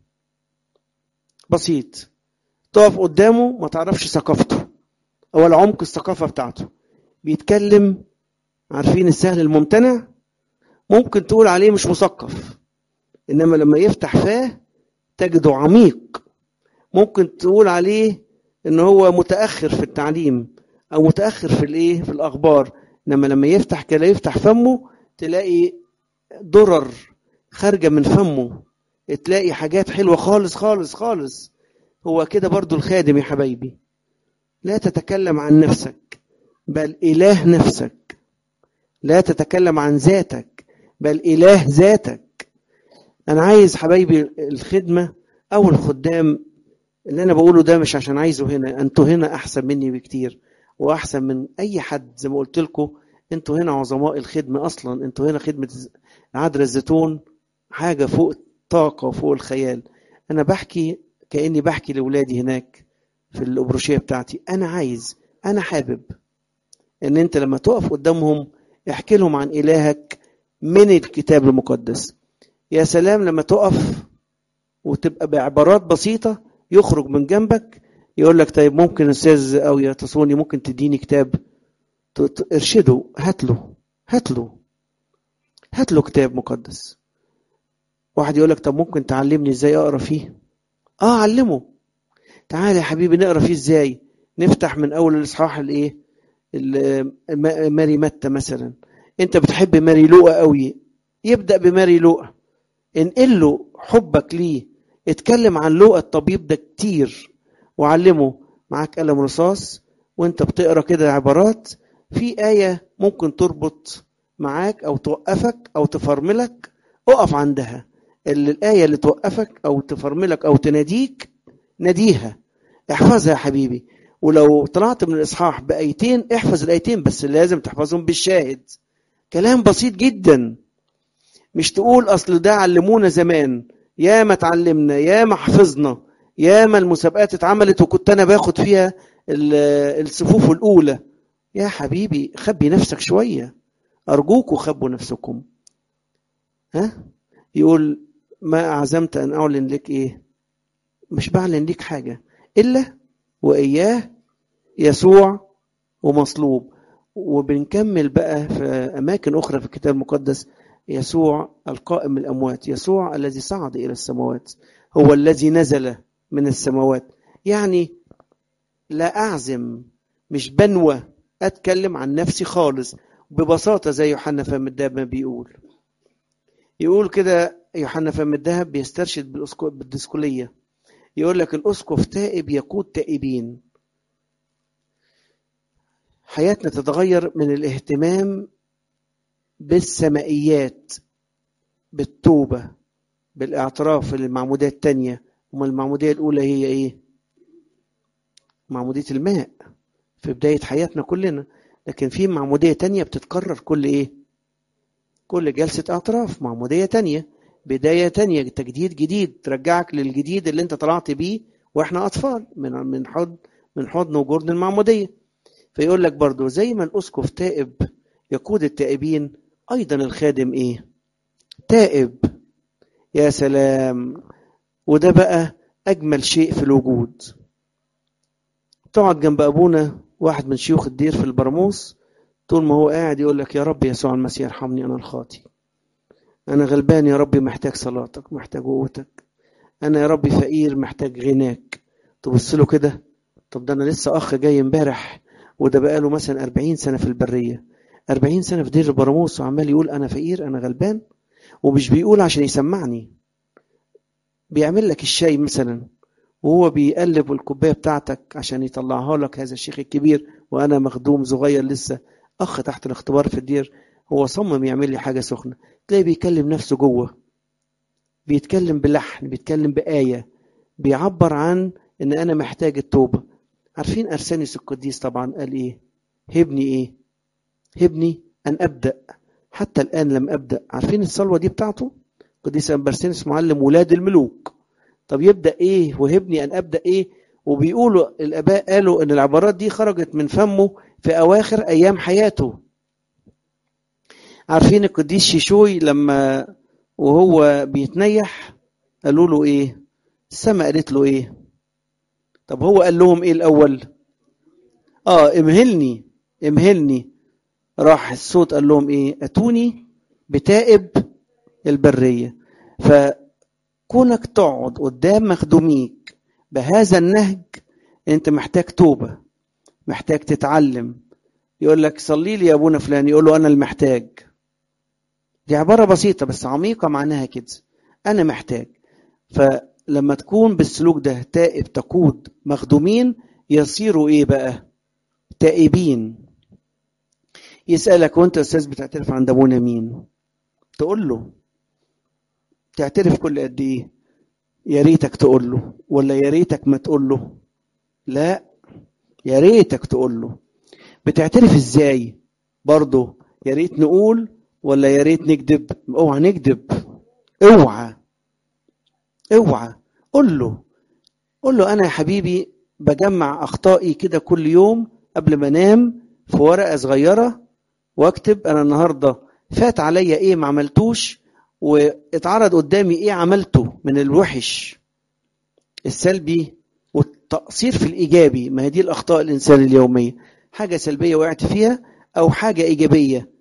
بسيط تقف قدامه ما تعرفش ثقافته ولا عمق الثقافة بتاعته بيتكلم عارفين السهل الممتنع ممكن تقول عليه مش مثقف انما لما يفتح فاه تجده عميق ممكن تقول عليه ان هو متاخر في التعليم او متاخر في الايه في الاخبار انما لما يفتح كده يفتح فمه تلاقي درر خارجه من فمه تلاقي حاجات حلوه خالص خالص خالص هو كده برضو الخادم يا حبايبي لا تتكلم عن نفسك بل اله نفسك لا تتكلم عن ذاتك بل اله ذاتك انا عايز حبايبي الخدمه او الخدام اللي انا بقوله ده مش عشان عايزه هنا انتوا هنا احسن مني بكتير واحسن من اي حد زي ما قلت لكم انتوا هنا عظماء الخدمه اصلا انتوا هنا خدمه عذراء الزيتون حاجه فوق الطاقه وفوق الخيال انا بحكي كاني بحكي لاولادي هناك في الابروشيه بتاعتي انا عايز انا حابب ان انت لما تقف قدامهم احكي لهم عن الهك من الكتاب المقدس يا سلام لما تقف وتبقى بعبارات بسيطه يخرج من جنبك يقول لك طيب ممكن استاذ او يا تصوني ممكن تديني كتاب ارشده هات له هات له هات له كتاب مقدس واحد يقول لك طب ممكن تعلمني ازاي اقرا فيه اه علمه تعال يا حبيبي نقرا فيه ازاي نفتح من اول الاصحاح الايه ماري متى مثلا انت بتحب ماري لوقا قوي يبدا بماري لوقا انقل له حبك ليه اتكلم عن لوقا الطبيب ده كتير وعلمه معاك قلم رصاص وانت بتقرا كده عبارات في آية ممكن تربط معاك أو توقفك أو تفرملك اقف عندها اللي الآية اللي توقفك أو تفرملك أو تناديك ناديها احفظها يا حبيبي ولو طلعت من الإصحاح بآيتين احفظ الآيتين بس لازم تحفظهم بالشاهد كلام بسيط جدا مش تقول أصل ده علمونا زمان يا ما اتعلمنا يا ما حفظنا يا ما المسابقات اتعملت وكنت أنا باخد فيها الصفوف الأولى يا حبيبي خبي نفسك شوية أرجوكوا خبوا نفسكم ها يقول ما أعزمت أن أعلن لك إيه مش بعلن لك حاجة إلا وإياه يسوع ومصلوب وبنكمل بقى في أماكن أخرى في الكتاب المقدس يسوع القائم من الأموات يسوع الذي صعد إلى السماوات هو الذي نزل من السماوات يعني لا أعزم مش بنوى أتكلم عن نفسي خالص ببساطة زي يوحنا فم الدهب ما بيقول يقول كده يوحنا فم الدهب بيسترشد بالديسكولية يقول لك الأسقف تائب يقود تائبين حياتنا تتغير من الاهتمام بالسمائيات بالتوبة بالاعتراف للمعمودية التانية وما المعمودية الأولى هي إيه؟ معمودية الماء في بداية حياتنا كلنا لكن في معمودية تانية بتتكرر كل إيه؟ كل جلسة اعتراف معمودية تانية بداية تانية تجديد جديد ترجعك للجديد اللي انت طلعت بيه واحنا أطفال من من حضن من حضن وجرن المعمودية فيقول لك برضو زي ما الأسقف تائب يقود التائبين أيضا الخادم إيه؟ تائب يا سلام وده بقى أجمل شيء في الوجود تقعد جنب أبونا واحد من شيوخ الدير في البراموس طول ما هو قاعد يقول لك يا رب يسوع المسيح ارحمني انا الخاطي انا غلبان يا ربي محتاج صلاتك محتاج قوتك انا يا ربي فقير محتاج غناك تبص له كده طب ده انا لسه اخ جاي امبارح وده بقاله مثلا 40 سنه في البريه 40 سنه في دير البراموس وعمال يقول انا فقير انا غلبان ومش بيقول عشان يسمعني بيعمل لك الشاي مثلا وهو بيقلب الكوبايه بتاعتك عشان يطلعها لك هذا الشيخ الكبير وانا مخدوم صغير لسه اخ تحت الاختبار في الدير هو صمم يعمل لي حاجه سخنه تلاقيه بيكلم نفسه جوه بيتكلم بلحن بيتكلم بآية بيعبر عن ان انا محتاج التوبة عارفين ارسانيوس القديس طبعا قال ايه هبني ايه هبني ان ابدأ حتى الان لم ابدأ عارفين الصلوة دي بتاعته قديس امبرسينس معلم ولاد الملوك طب يبدأ ايه وهبني ان ابدأ ايه وبيقولوا الاباء قالوا ان العبارات دي خرجت من فمه في اواخر ايام حياته عارفين القديس شيشوي لما وهو بيتنيح قالوا له ايه السماء قالت له ايه طب هو قال لهم ايه الاول اه امهلني امهلني راح الصوت قال لهم ايه اتوني بتائب البريه فكونك تقعد قدام مخدوميك بهذا النهج انت محتاج توبه محتاج تتعلم يقول لك صلي لي يا ابونا فلان يقول له انا المحتاج دي عبارة بسيطة بس عميقة معناها كده أنا محتاج فلما تكون بالسلوك ده تائب تقود مخدومين يصيروا إيه بقى تائبين يسألك وأنت أستاذ بتعترف عند أبونا مين تقول له تعترف كل قد إيه يا ريتك تقول له ولا يا ريتك ما تقول له لا يا ريتك تقول له بتعترف ازاي برضه يا ريت نقول ولا يا ريت نكذب اوعى نكذب اوعى اوعى قول له قول له انا يا حبيبي بجمع اخطائي كده كل يوم قبل ما انام في ورقه صغيره واكتب انا النهارده فات عليا ايه ما عملتوش واتعرض قدامي ايه عملته من الوحش السلبي والتقصير في الايجابي ما هي دي الاخطاء الانسان اليوميه حاجه سلبيه وقعت فيها او حاجه ايجابيه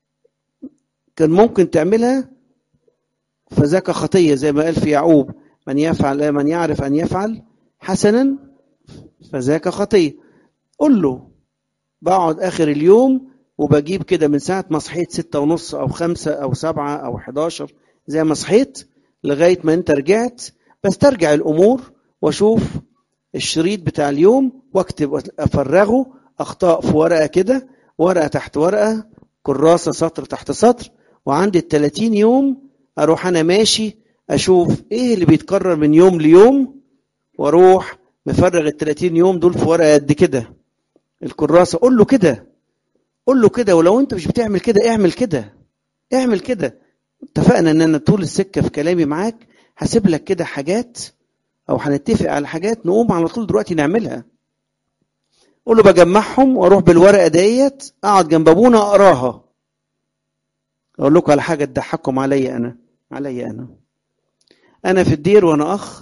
كان ممكن تعملها فذاك خطية زي ما قال في يعقوب من يفعل من يعرف أن يفعل حسنا فذاك خطية قل له بقعد آخر اليوم وبجيب كده من ساعة ما صحيت ستة ونص أو خمسة أو سبعة أو حداشر زي ما صحيت لغاية ما أنت رجعت بسترجع الأمور وأشوف الشريط بتاع اليوم واكتب أفرغه أخطاء في ورقة كده ورقة تحت ورقة كراسة سطر تحت سطر وعندي ال 30 يوم اروح انا ماشي اشوف ايه اللي بيتكرر من يوم ليوم واروح مفرغ ال 30 يوم دول في ورقه قد كده الكراسه قول له كده قول له كده ولو انت مش بتعمل كده اعمل كده اعمل كده اتفقنا ان انا طول السكه في كلامي معاك هسيب لك كده حاجات او هنتفق على حاجات نقوم على طول دلوقتي نعملها قول له بجمعهم واروح بالورقه ديت اقعد جنب ابونا اقراها اقول لكم على حاجه تضحككم عليا انا عليا انا انا في الدير وانا اخ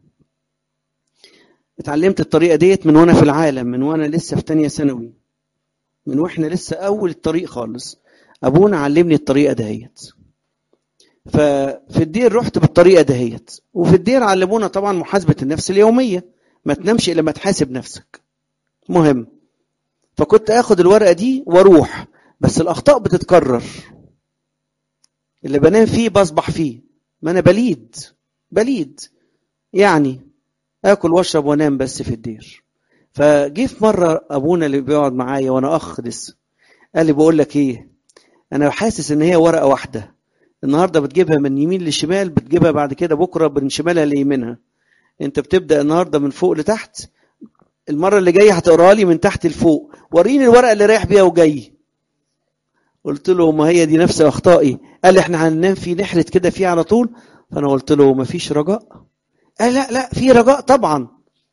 اتعلمت الطريقه ديت من وانا في العالم من وانا لسه في تانية ثانوي من واحنا لسه اول الطريق خالص ابونا علمني الطريقه دهيت ففي الدير رحت بالطريقه دهيت وفي الدير علمونا طبعا محاسبه النفس اليوميه ما تنامش الا ما تحاسب نفسك مهم فكنت اخد الورقه دي واروح بس الاخطاء بتتكرر اللي بنام فيه بصبح فيه ما انا بليد بليد يعني اكل واشرب وانام بس في الدير فجه في مره ابونا اللي بيقعد معايا وانا اخ لسه قال لي بقول لك ايه انا حاسس ان هي ورقه واحده النهارده بتجيبها من يمين لشمال بتجيبها بعد كده بكره من شمالها ليمينها انت بتبدا النهارده من فوق لتحت المره اللي جايه هتقراها لي من تحت لفوق وريني الورقه اللي رايح بيها وجاي قلت له ما هي دي نفس اخطائي قال لي احنا هننام في نحرت كده فيه على طول فانا قلت له ما فيش رجاء قال لا لا في رجاء طبعا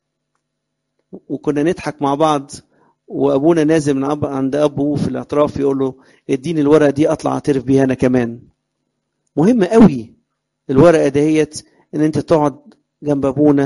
وكنا نضحك مع بعض وابونا نازل من أب عند ابوه في الاعتراف يقول له اديني الورقه دي اطلع اعترف بيها انا كمان مهم قوي الورقه دهيت ان انت تقعد جنب ابونا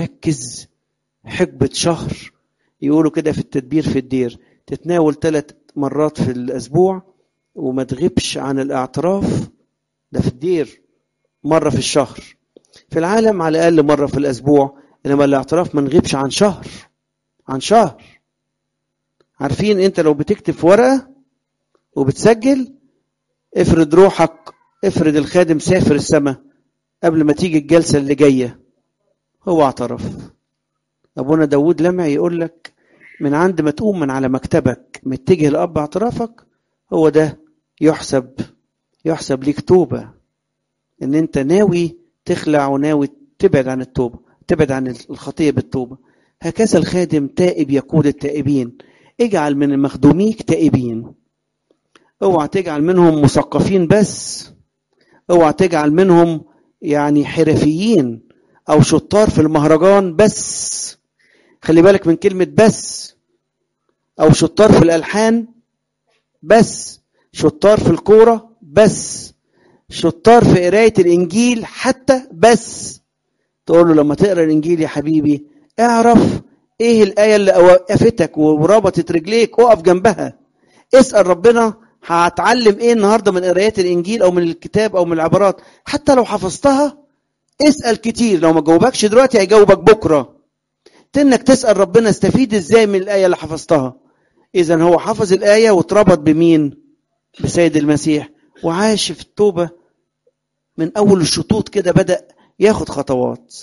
مركز حقبه شهر يقولوا كده في التدبير في الدير تتناول ثلاث مرات في الأسبوع وما تغيبش عن الاعتراف ده في الدير مرة في الشهر في العالم على الأقل مرة في الأسبوع إنما الاعتراف ما نغيبش عن شهر عن شهر عارفين أنت لو بتكتب في ورقة وبتسجل افرض روحك افرض الخادم سافر السماء قبل ما تيجي الجلسة اللي جاية هو اعترف أبونا داود لمع يقول لك من عند ما تقوم من على مكتبك متجه لأب اعترافك هو ده يحسب يحسب ليك توبة إن أنت ناوي تخلع وناوي تبعد عن التوبة تبعد عن الخطية بالتوبة هكذا الخادم تائب يقود التائبين اجعل من مخدوميك تائبين اوعى تجعل منهم مثقفين بس اوعى تجعل منهم يعني حرفيين او شطار في المهرجان بس خلي بالك من كلمة بس او شطار في الالحان بس شطار في الكورة بس شطار في قراية الانجيل حتى بس تقول له لما تقرا الانجيل يا حبيبي اعرف ايه الايه اللي وقفتك وربطت رجليك اقف جنبها اسال ربنا هتعلم ايه النهارده من قرايات الانجيل او من الكتاب او من العبارات حتى لو حفظتها اسال كتير لو ما جاوبكش دلوقتي هيجاوبك بكره انك تسال ربنا استفيد ازاي من الايه اللي حفظتها اذا هو حفظ الايه واتربط بمين بسيد المسيح وعاش في التوبه من اول الشطوط كده بدا ياخد خطوات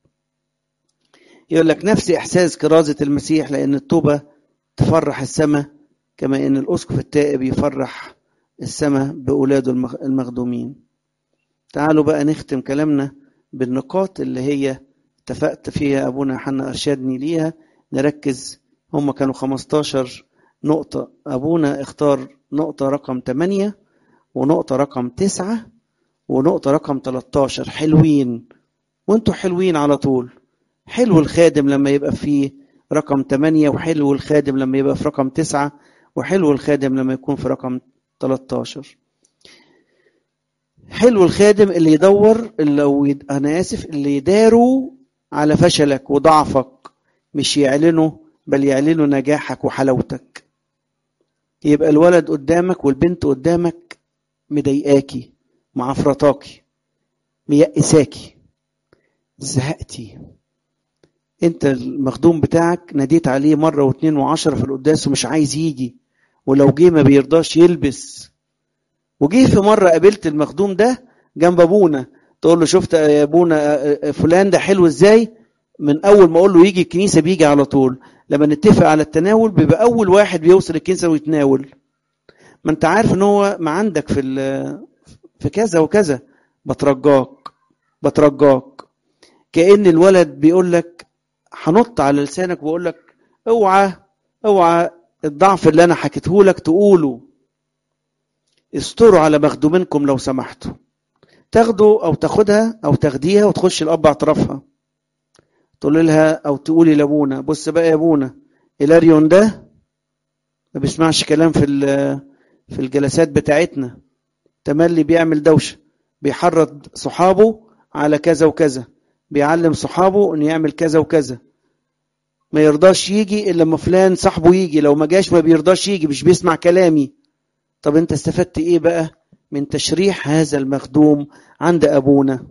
يقول لك نفس احساس كرازه المسيح لان التوبه تفرح السماء كما ان الاسقف التائب يفرح السماء باولاده المخدومين تعالوا بقى نختم كلامنا بالنقاط اللي هي اتفقت فيها ابونا حنا ارشدني ليها نركز هم كانوا 15 نقطة أبونا اختار نقطة رقم 8 ونقطة رقم 9 ونقطة رقم 13 حلوين وانتوا حلوين على طول حلو الخادم لما يبقى في رقم 8 وحلو الخادم لما يبقى في رقم 9 وحلو الخادم لما يكون في رقم 13 حلو الخادم اللي يدور اللي انا اسف اللي يداروا على فشلك وضعفك مش يعلنوا بل يعلنوا نجاحك وحلاوتك يبقى الولد قدامك والبنت قدامك مضايقاكي معفرطاكي ميأساكي زهقتي انت المخدوم بتاعك ناديت عليه مره واتنين وعشرة في القداس ومش عايز يجي ولو جه ما بيرضاش يلبس وجه في مره قابلت المخدوم ده جنب ابونا تقول له شفت يا ابونا فلان ده حلو ازاي من اول ما اقول له يجي الكنيسه بيجي على طول لما نتفق على التناول بيبقى اول واحد بيوصل الكنيسه ويتناول ما انت عارف ان هو ما عندك في في كذا وكذا بترجاك بترجاك كأن الولد بيقول لك هنط على لسانك وبقول لك اوعى اوعى الضعف اللي انا حكيته لك تقوله استروا على مخدومينكم لو سمحتوا تاخدوا او تاخدها او تاخديها وتخش الاب اعترافها تقول لها او تقولي لابونا بص بقى يا ابونا الاريون ده ما بيسمعش كلام في في الجلسات بتاعتنا تملي بيعمل دوشه بيحرض صحابه على كذا وكذا بيعلم صحابه انه يعمل كذا وكذا ما يرضاش يجي الا لما فلان صاحبه يجي لو ما جاش ما بيرضاش يجي مش بيسمع كلامي طب انت استفدت ايه بقى من تشريح هذا المخدوم عند ابونا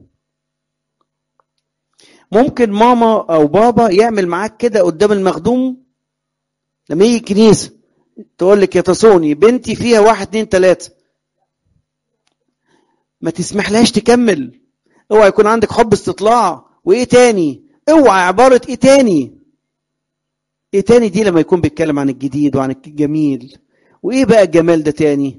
ممكن ماما او بابا يعمل معاك كده قدام المخدوم لما يجي الكنيسه تقول لك يا تصوني بنتي فيها واحد اتنين تلاته ما تسمحلهاش تكمل اوعى يكون عندك حب استطلاع وايه تاني اوعى عباره ايه تاني ايه تاني دي لما يكون بيتكلم عن الجديد وعن الجميل وايه بقى الجمال ده تاني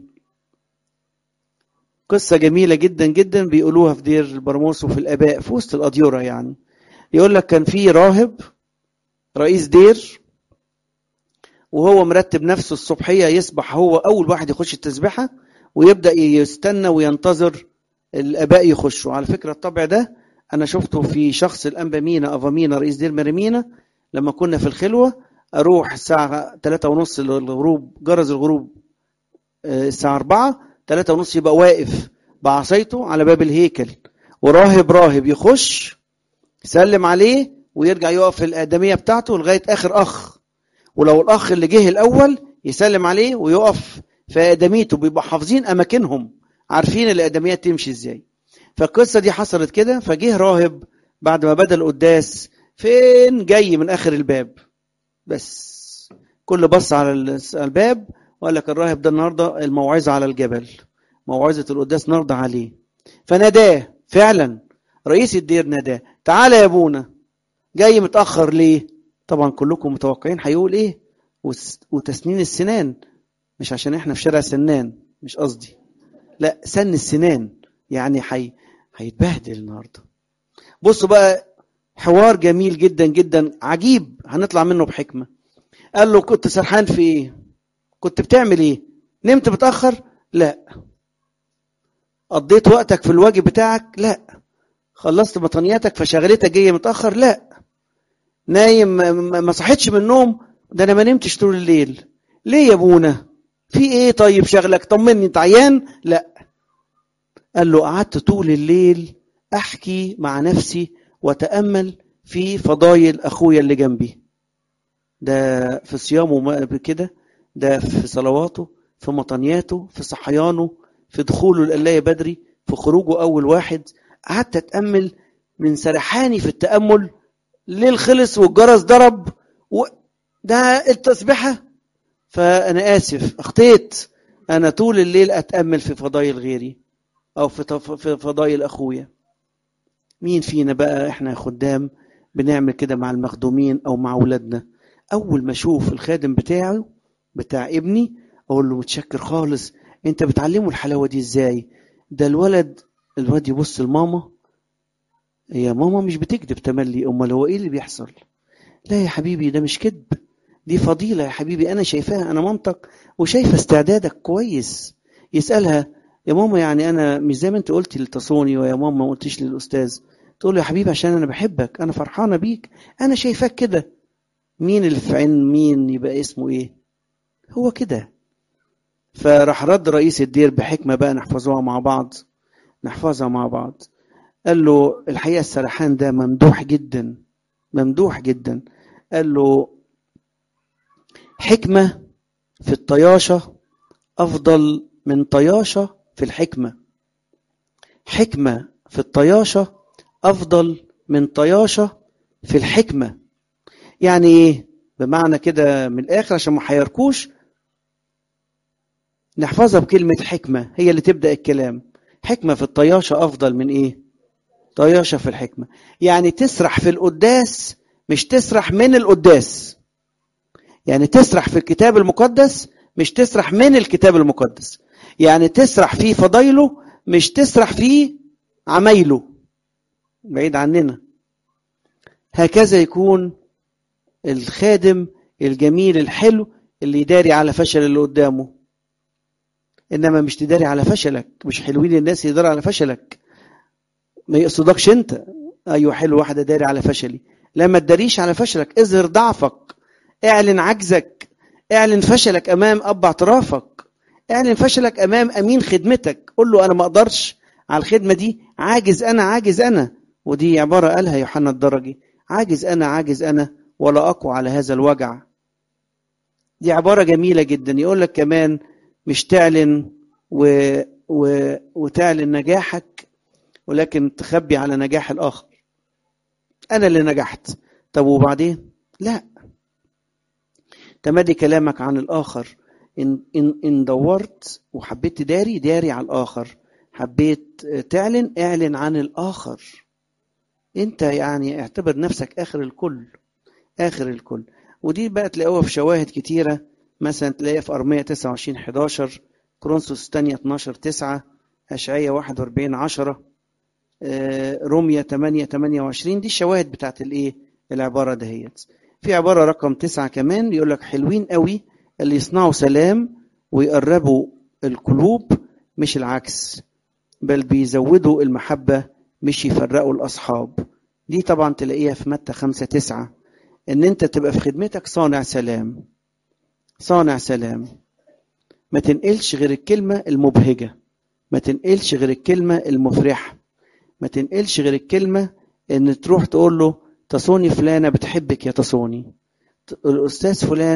قصه جميله جدا جدا بيقولوها في دير البرموس وفي الاباء في وسط الاديره يعني يقول لك كان في راهب رئيس دير وهو مرتب نفسه الصبحيه يصبح هو اول واحد يخش التسبيحه ويبدا يستنى وينتظر الاباء يخشوا على فكره الطبع ده انا شفته في شخص الانبا مينا افامينا رئيس دير مريمينا لما كنا في الخلوه اروح الساعه 3 ونص الغروب جرس الغروب الساعه 4 3 ونص يبقى واقف بعصايته على باب الهيكل وراهب راهب يخش يسلم عليه ويرجع يقف في الادميه بتاعته لغايه اخر اخ ولو الاخ اللي جه الاول يسلم عليه ويقف في ادميته بيبقوا حافظين اماكنهم عارفين الادميات تمشي ازاي فالقصه دي حصلت كده فجه راهب بعد ما بدا القداس فين جاي من اخر الباب بس كل بص على الباب وقال لك الراهب ده النهارده الموعظه على الجبل موعظه القداس نرضى عليه فناداه فعلا رئيس الدير ناداه تعالى يا ابونا جاي متاخر ليه طبعا كلكم متوقعين هيقول ايه وتسنين السنان مش عشان احنا في شارع سنان مش قصدي لا سن السنان يعني حي هيتبهدل النهارده بصوا بقى حوار جميل جدا جدا عجيب هنطلع منه بحكمه قال له كنت سرحان في ايه كنت بتعمل ايه نمت متاخر لا قضيت وقتك في الواجب بتاعك لا خلصت مطنياتك فشغلتك جايه متاخر لا نايم ما صحيتش من النوم ده انا ما نمتش طول الليل ليه يا ابونا في ايه طيب شغلك طمني انت عيان لا قال له قعدت طول الليل احكي مع نفسي واتامل في فضايل اخويا اللي جنبي ده في صيامه كده ده في صلواته في مطنياته في صحيانه في دخوله القلاية بدري في خروجه أول واحد قعدت أتأمل من سرحاني في التأمل الليل خلص والجرس ضرب و... ده التسبحة فأنا آسف أخطيت أنا طول الليل أتأمل في فضايل غيري أو في في فضايل أخويا مين فينا بقى إحنا خدام بنعمل كده مع المخدومين أو مع أولادنا أول ما أشوف الخادم بتاعه بتاع ابني أقول له متشكر خالص أنت بتعلمه الحلاوة دي إزاي ده الولد الواد يبص لماما يا ماما مش بتكذب تملي امال هو ايه اللي بيحصل لا يا حبيبي ده مش كذب دي فضيله يا حبيبي انا شايفاها انا منطق وشايفه استعدادك كويس يسالها يا ماما يعني انا مش زي ما انت قلتي لتصوني ويا ماما ما قلتيش للاستاذ تقول له يا حبيبي عشان انا بحبك انا فرحانه بيك انا شايفاك كده مين اللي في عين مين يبقى اسمه ايه هو كده فراح رد رئيس الدير بحكمه بقى نحفظوها مع بعض نحفظها مع بعض قال له الحقيقه السرحان ده ممدوح جدا ممدوح جدا قال له حكمه في الطياشه افضل من طياشه في الحكمه حكمه في الطياشه افضل من طياشه في الحكمه يعني ايه بمعنى كده من الاخر عشان ما حيركوش نحفظها بكلمه حكمه هي اللي تبدا الكلام حكمه في الطياشه افضل من ايه طياشه في الحكمه يعني تسرح في القداس مش تسرح من القداس يعني تسرح في الكتاب المقدس مش تسرح من الكتاب المقدس يعني تسرح في فضايله مش تسرح في عمايله بعيد عننا هكذا يكون الخادم الجميل الحلو اللي يداري على فشل اللي قدامه انما مش تداري على فشلك مش حلوين الناس يداروا على فشلك ما يقصدكش انت ايوه حلو واحده داري على فشلي لا ما تداريش على فشلك اظهر ضعفك اعلن عجزك اعلن فشلك امام اب اعترافك اعلن فشلك امام امين خدمتك قول له انا ما اقدرش على الخدمه دي عاجز انا عاجز انا ودي عباره قالها يوحنا الدرجي عاجز انا عاجز انا ولا اقوى على هذا الوجع دي عباره جميله جدا يقول لك كمان مش تعلن و... و... وتعلن نجاحك ولكن تخبي على نجاح الاخر انا اللي نجحت طب وبعدين لا تمادي كلامك عن الاخر ان ان ان دورت وحبيت تداري داري على الاخر حبيت تعلن اعلن عن الاخر انت يعني اعتبر نفسك اخر الكل اخر الكل ودي بقى تلاقوها في شواهد كتيره مثلا تلاقيها في ارميه 29 11 كرونسوس الثانيه 12 9 اشعياء 41 10 روميا 8 28 دي الشواهد بتاعت الايه العباره دهيت في عباره رقم تسعة كمان يقول لك حلوين قوي اللي يصنعوا سلام ويقربوا القلوب مش العكس بل بيزودوا المحبه مش يفرقوا الاصحاب دي طبعا تلاقيها في متى خمسة تسعة ان انت تبقى في خدمتك صانع سلام صانع سلام ما تنقلش غير الكلمة المبهجة ما تنقلش غير الكلمة المفرحة ما تنقلش غير الكلمة ان تروح تقول له تصوني فلانة بتحبك يا تصوني الأستاذ فلان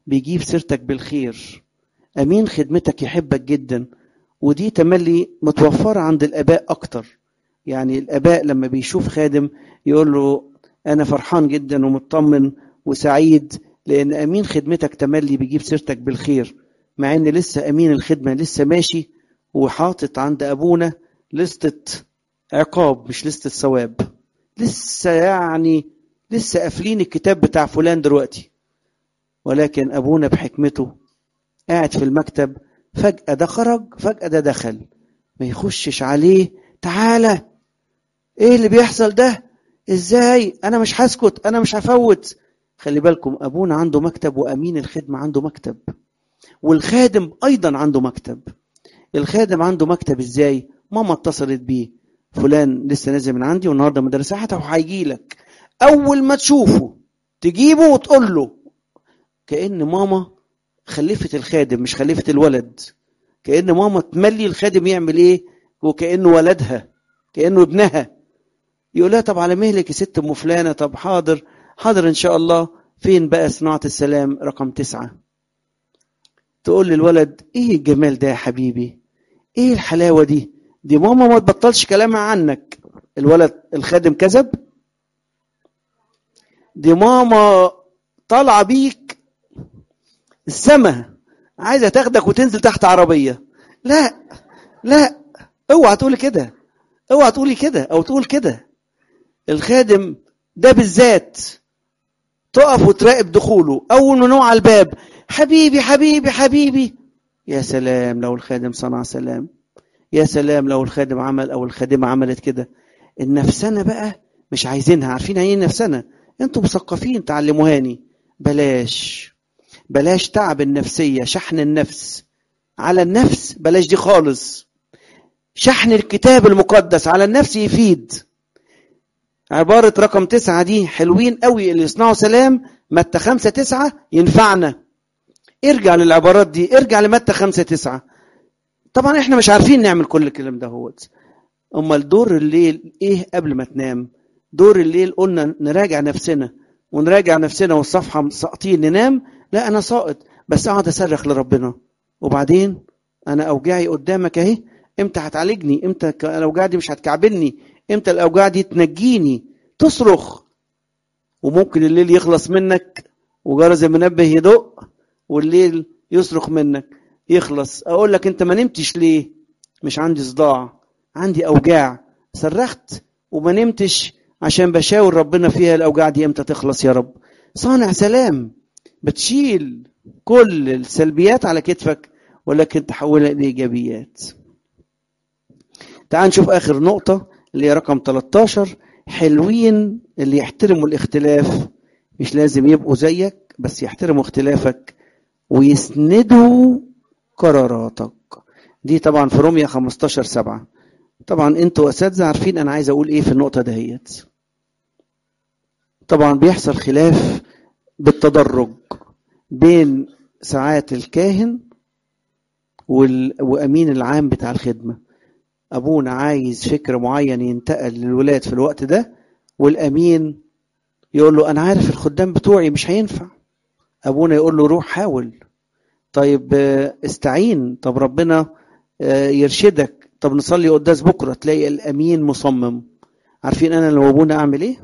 بيجيب سيرتك بالخير أمين خدمتك يحبك جدا ودي تملي متوفرة عند الآباء أكتر يعني الآباء لما بيشوف خادم يقول له أنا فرحان جدا ومطمن وسعيد لأن أمين خدمتك تملي بيجيب سيرتك بالخير مع إن لسه أمين الخدمة لسه ماشي وحاطط عند أبونا لستة عقاب مش لستة ثواب لسه يعني لسه قافلين الكتاب بتاع فلان دلوقتي ولكن أبونا بحكمته قاعد في المكتب فجأة ده خرج فجأة ده دخل ما يخشش عليه تعالى ايه اللي بيحصل ده ازاي انا مش هسكت انا مش هفوت خلي بالكم ابونا عنده مكتب وامين الخدمه عنده مكتب والخادم ايضا عنده مكتب الخادم عنده مكتب ازاي ماما اتصلت بيه فلان لسه نازل من عندي والنهارده مدرسه حتى وهيجي لك اول ما تشوفه تجيبه وتقول له كان ماما خلفت الخادم مش خلفت الولد كان ماما تملي الخادم يعمل ايه وكانه ولدها كانه ابنها يقول لها طب على مهلك يا ست ام فلانه طب حاضر حاضر ان شاء الله فين بقى صناعه السلام رقم تسعة تقول للولد ايه الجمال ده يا حبيبي ايه الحلاوه دي دي ماما ما تبطلش كلامها عنك الولد الخادم كذب دي ماما طالعه بيك السما عايزه تاخدك وتنزل تحت عربيه لا لا اوعى تقولي كده اوعى تقولي كده او تقول كده الخادم ده بالذات تقف وتراقب دخوله اول ما نوع على الباب حبيبي حبيبي حبيبي يا سلام لو الخادم صنع سلام يا سلام لو الخادم عمل او الخادمه عملت كده النفسنه بقى مش عايزينها عارفين يعني ايه نفسنه انتوا مثقفين تعلموهاني بلاش بلاش تعب النفسيه شحن النفس على النفس بلاش دي خالص شحن الكتاب المقدس على النفس يفيد عبارة رقم تسعة دي حلوين قوي اللي يصنعوا سلام متى خمسة تسعة ينفعنا ارجع للعبارات دي ارجع لمتى خمسة تسعة طبعا احنا مش عارفين نعمل كل الكلام ده هوت امال دور الليل ايه قبل ما تنام دور الليل قلنا نراجع نفسنا ونراجع نفسنا والصفحة ساقطين ننام لا انا ساقط بس اقعد اصرخ لربنا وبعدين انا اوجاعي قدامك اهي امتى هتعالجني امتى الاوجاع دي مش هتكعبلني امتى الاوجاع دي تنجيني تصرخ وممكن الليل يخلص منك وجرس المنبه يدق والليل يصرخ منك يخلص اقول لك انت ما نمتش ليه مش عندي صداع عندي اوجاع صرخت وما نمتش عشان بشاور ربنا فيها الاوجاع دي امتى تخلص يا رب صانع سلام بتشيل كل السلبيات على كتفك ولكن تحولها لايجابيات تعال نشوف اخر نقطه اللي هي رقم 13 حلوين اللي يحترموا الاختلاف مش لازم يبقوا زيك بس يحترموا اختلافك ويسندوا قراراتك دي طبعا في روميا 15 7 طبعا انتوا اساتذه عارفين انا عايز اقول ايه في النقطه دهيت طبعا بيحصل خلاف بالتدرج بين ساعات الكاهن وال... وامين العام بتاع الخدمه ابونا عايز فكر معين ينتقل للولاد في الوقت ده والامين يقول له انا عارف الخدام بتوعي مش هينفع ابونا يقول له روح حاول طيب استعين طب ربنا يرشدك طب نصلي قداس بكره تلاقي الامين مصمم عارفين انا لو ابونا اعمل ايه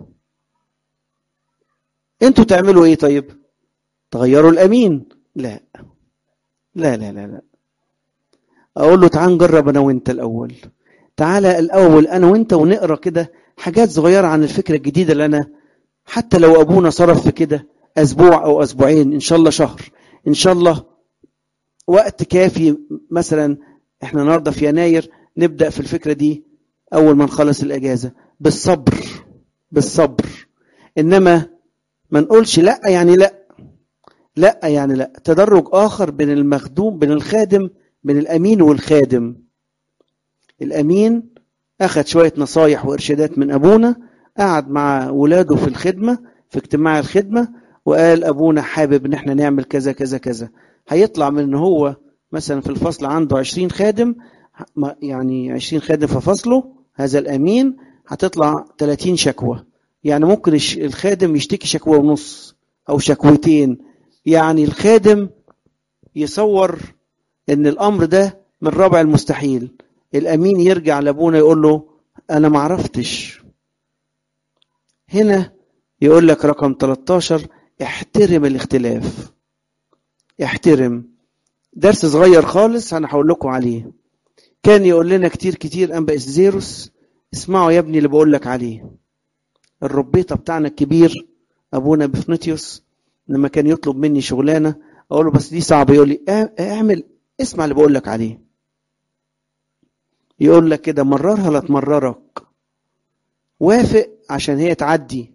انتوا تعملوا ايه طيب تغيروا الامين لا لا لا لا لا اقول له تعال نجرب انا وانت الاول تعالى الاول انا وانت ونقرا كده حاجات صغيره عن الفكره الجديده اللي انا حتى لو ابونا صرف في كده اسبوع او اسبوعين ان شاء الله شهر ان شاء الله وقت كافي مثلا احنا النهارده في يناير نبدا في الفكره دي اول ما نخلص الاجازه بالصبر بالصبر انما ما نقولش لا يعني لا لا يعني لا تدرج اخر بين المخدوم بين الخادم بين الامين والخادم الامين اخذ شويه نصايح وارشادات من ابونا قعد مع ولاده في الخدمه في اجتماع الخدمه وقال ابونا حابب ان احنا نعمل كذا كذا كذا هيطلع من ان هو مثلا في الفصل عنده 20 خادم يعني 20 خادم في فصله هذا الامين هتطلع 30 شكوى يعني ممكن الخادم يشتكي شكوى ونص او شكوتين يعني الخادم يصور ان الامر ده من رابع المستحيل الامين يرجع لابونا يقول له انا ما عرفتش هنا يقول لك رقم 13 احترم الاختلاف احترم درس صغير خالص انا هقول لكم عليه كان يقول لنا كتير كتير انبا زيروس اسمعوا يا ابني اللي بقول لك عليه الربيطه بتاعنا الكبير ابونا بفنتيوس لما كان يطلب مني شغلانه اقول له بس دي صعبه يقول لي اعمل اسمع اللي بقول لك عليه يقول لك كده مررها لا تمررك وافق عشان هي تعدي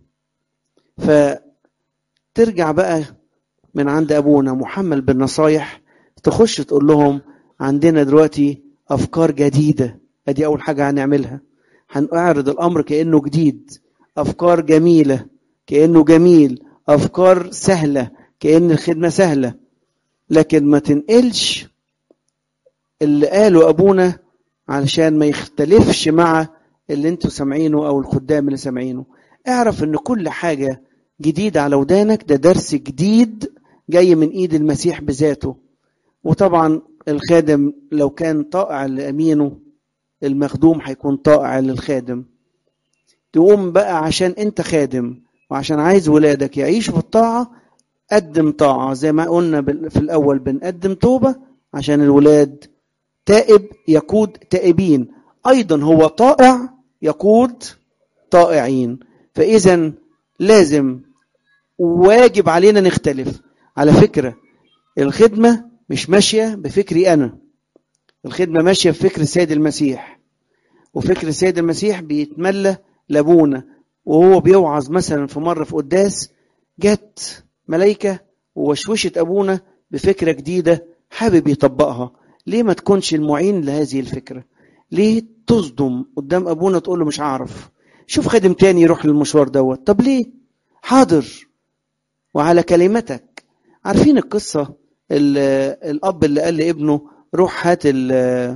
فترجع بقى من عند ابونا محمل بالنصايح تخش تقول لهم عندنا دلوقتي افكار جديده ادي اول حاجه هنعملها هنعرض الامر كانه جديد افكار جميله كانه جميل افكار سهله كان الخدمه سهله لكن ما تنقلش اللي قاله ابونا علشان ما يختلفش مع اللي انتوا سامعينه او الخدام اللي سامعينه اعرف ان كل حاجه جديده على ودانك ده درس جديد جاي من ايد المسيح بذاته وطبعا الخادم لو كان طائع لامينه المخدوم هيكون طائع للخادم تقوم بقى عشان انت خادم وعشان عايز ولادك يعيشوا في الطاعه قدم طاعه زي ما قلنا في الاول بنقدم توبه عشان الولاد تائب يقود تائبين ايضا هو طائع يقود طائعين فاذا لازم واجب علينا نختلف على فكره الخدمه مش ماشيه بفكري انا الخدمه ماشيه بفكر السيد المسيح وفكر السيد المسيح بيتملى لابونا وهو بيوعظ مثلا في مره في قداس جت ملايكه ووشوشت ابونا بفكره جديده حابب يطبقها ليه ما تكونش المعين لهذه الفكره ليه تصدم قدام ابونا تقول له مش هعرف شوف خادم تاني يروح للمشوار دوت طب ليه حاضر وعلى كلمتك عارفين القصه الاب اللي قال لابنه روح هات ال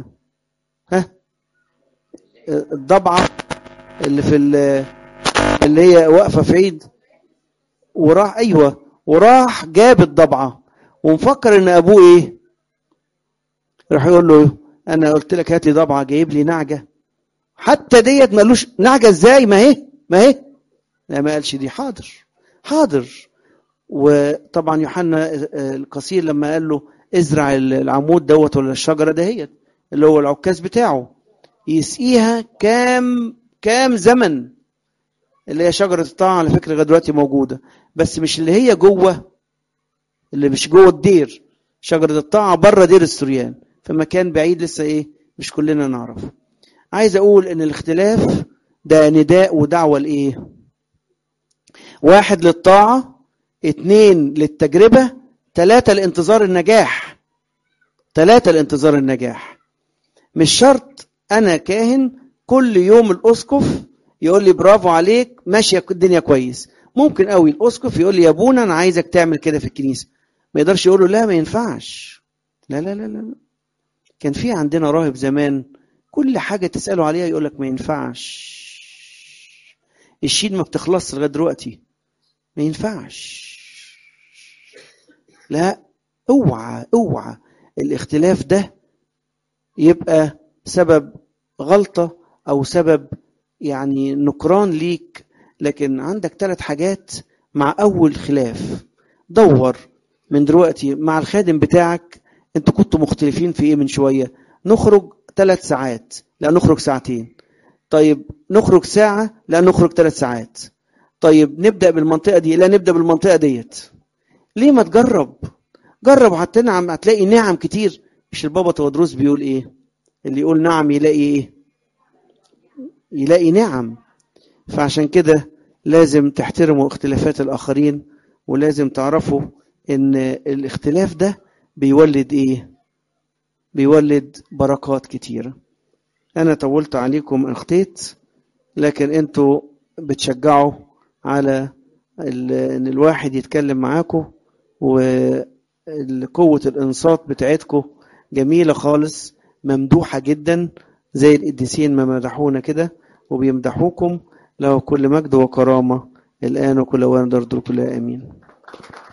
ها الضبعه اللي في اللي هي واقفه في عيد وراح ايوه وراح جاب الضبعه ومفكر ان ابوه ايه راح يقول له انا قلت لك هات لي ضبعه جايب لي نعجه حتى ديت ما قالوش نعجه ازاي ما هي ما هي لا ما قالش دي حاضر حاضر وطبعا يوحنا القصير لما قال له ازرع العمود دوت ولا الشجره دهيت اللي هو العكاز بتاعه يسقيها كام كام زمن اللي هي شجره الطاعه على فكره لغايه دلوقتي موجوده بس مش اللي هي جوه اللي مش جوه الدير شجره الطاعه بره دير السريان في مكان بعيد لسه ايه مش كلنا نعرفه عايز اقول ان الاختلاف ده نداء ودعوه لايه واحد للطاعه اتنين للتجربه ثلاثة لانتظار النجاح ثلاثة لانتظار النجاح مش شرط انا كاهن كل يوم الاسقف يقول لي برافو عليك ماشيه الدنيا كويس ممكن قوي الاسقف يقول لي يا ابونا انا عايزك تعمل كده في الكنيسه ما يقدرش يقول له لا ما ينفعش لا لا لا لا كان في عندنا راهب زمان كل حاجه تساله عليها يقول لك ما ينفعش الشين ما بتخلصش لغايه دلوقتي ما ينفعش لا اوعى اوعى الاختلاف ده يبقى سبب غلطه او سبب يعني نكران ليك لكن عندك ثلاث حاجات مع اول خلاف دور من دلوقتي مع الخادم بتاعك انتوا كنتوا مختلفين في ايه من شويه نخرج ثلاث ساعات لا نخرج ساعتين طيب نخرج ساعه لا نخرج ثلاث ساعات طيب نبدا بالمنطقه دي لا نبدا بالمنطقه ديت ليه ما تجرب جرب هتنعم هتلاقي نعم كتير مش البابا تودروس بيقول ايه اللي يقول نعم يلاقي ايه يلاقي نعم فعشان كده لازم تحترموا اختلافات الاخرين ولازم تعرفوا ان الاختلاف ده بيولد ايه بيولد بركات كتيره انا طولت عليكم اخطيت لكن انتوا بتشجعوا على ان الواحد يتكلم معاكم وقوة الإنصات بتاعتكم جميلة خالص ممدوحة جدا زي القديسين ما مدحونا كده وبيمدحوكم له كل مجد وكرامة الآن وكل وان درد كل آمين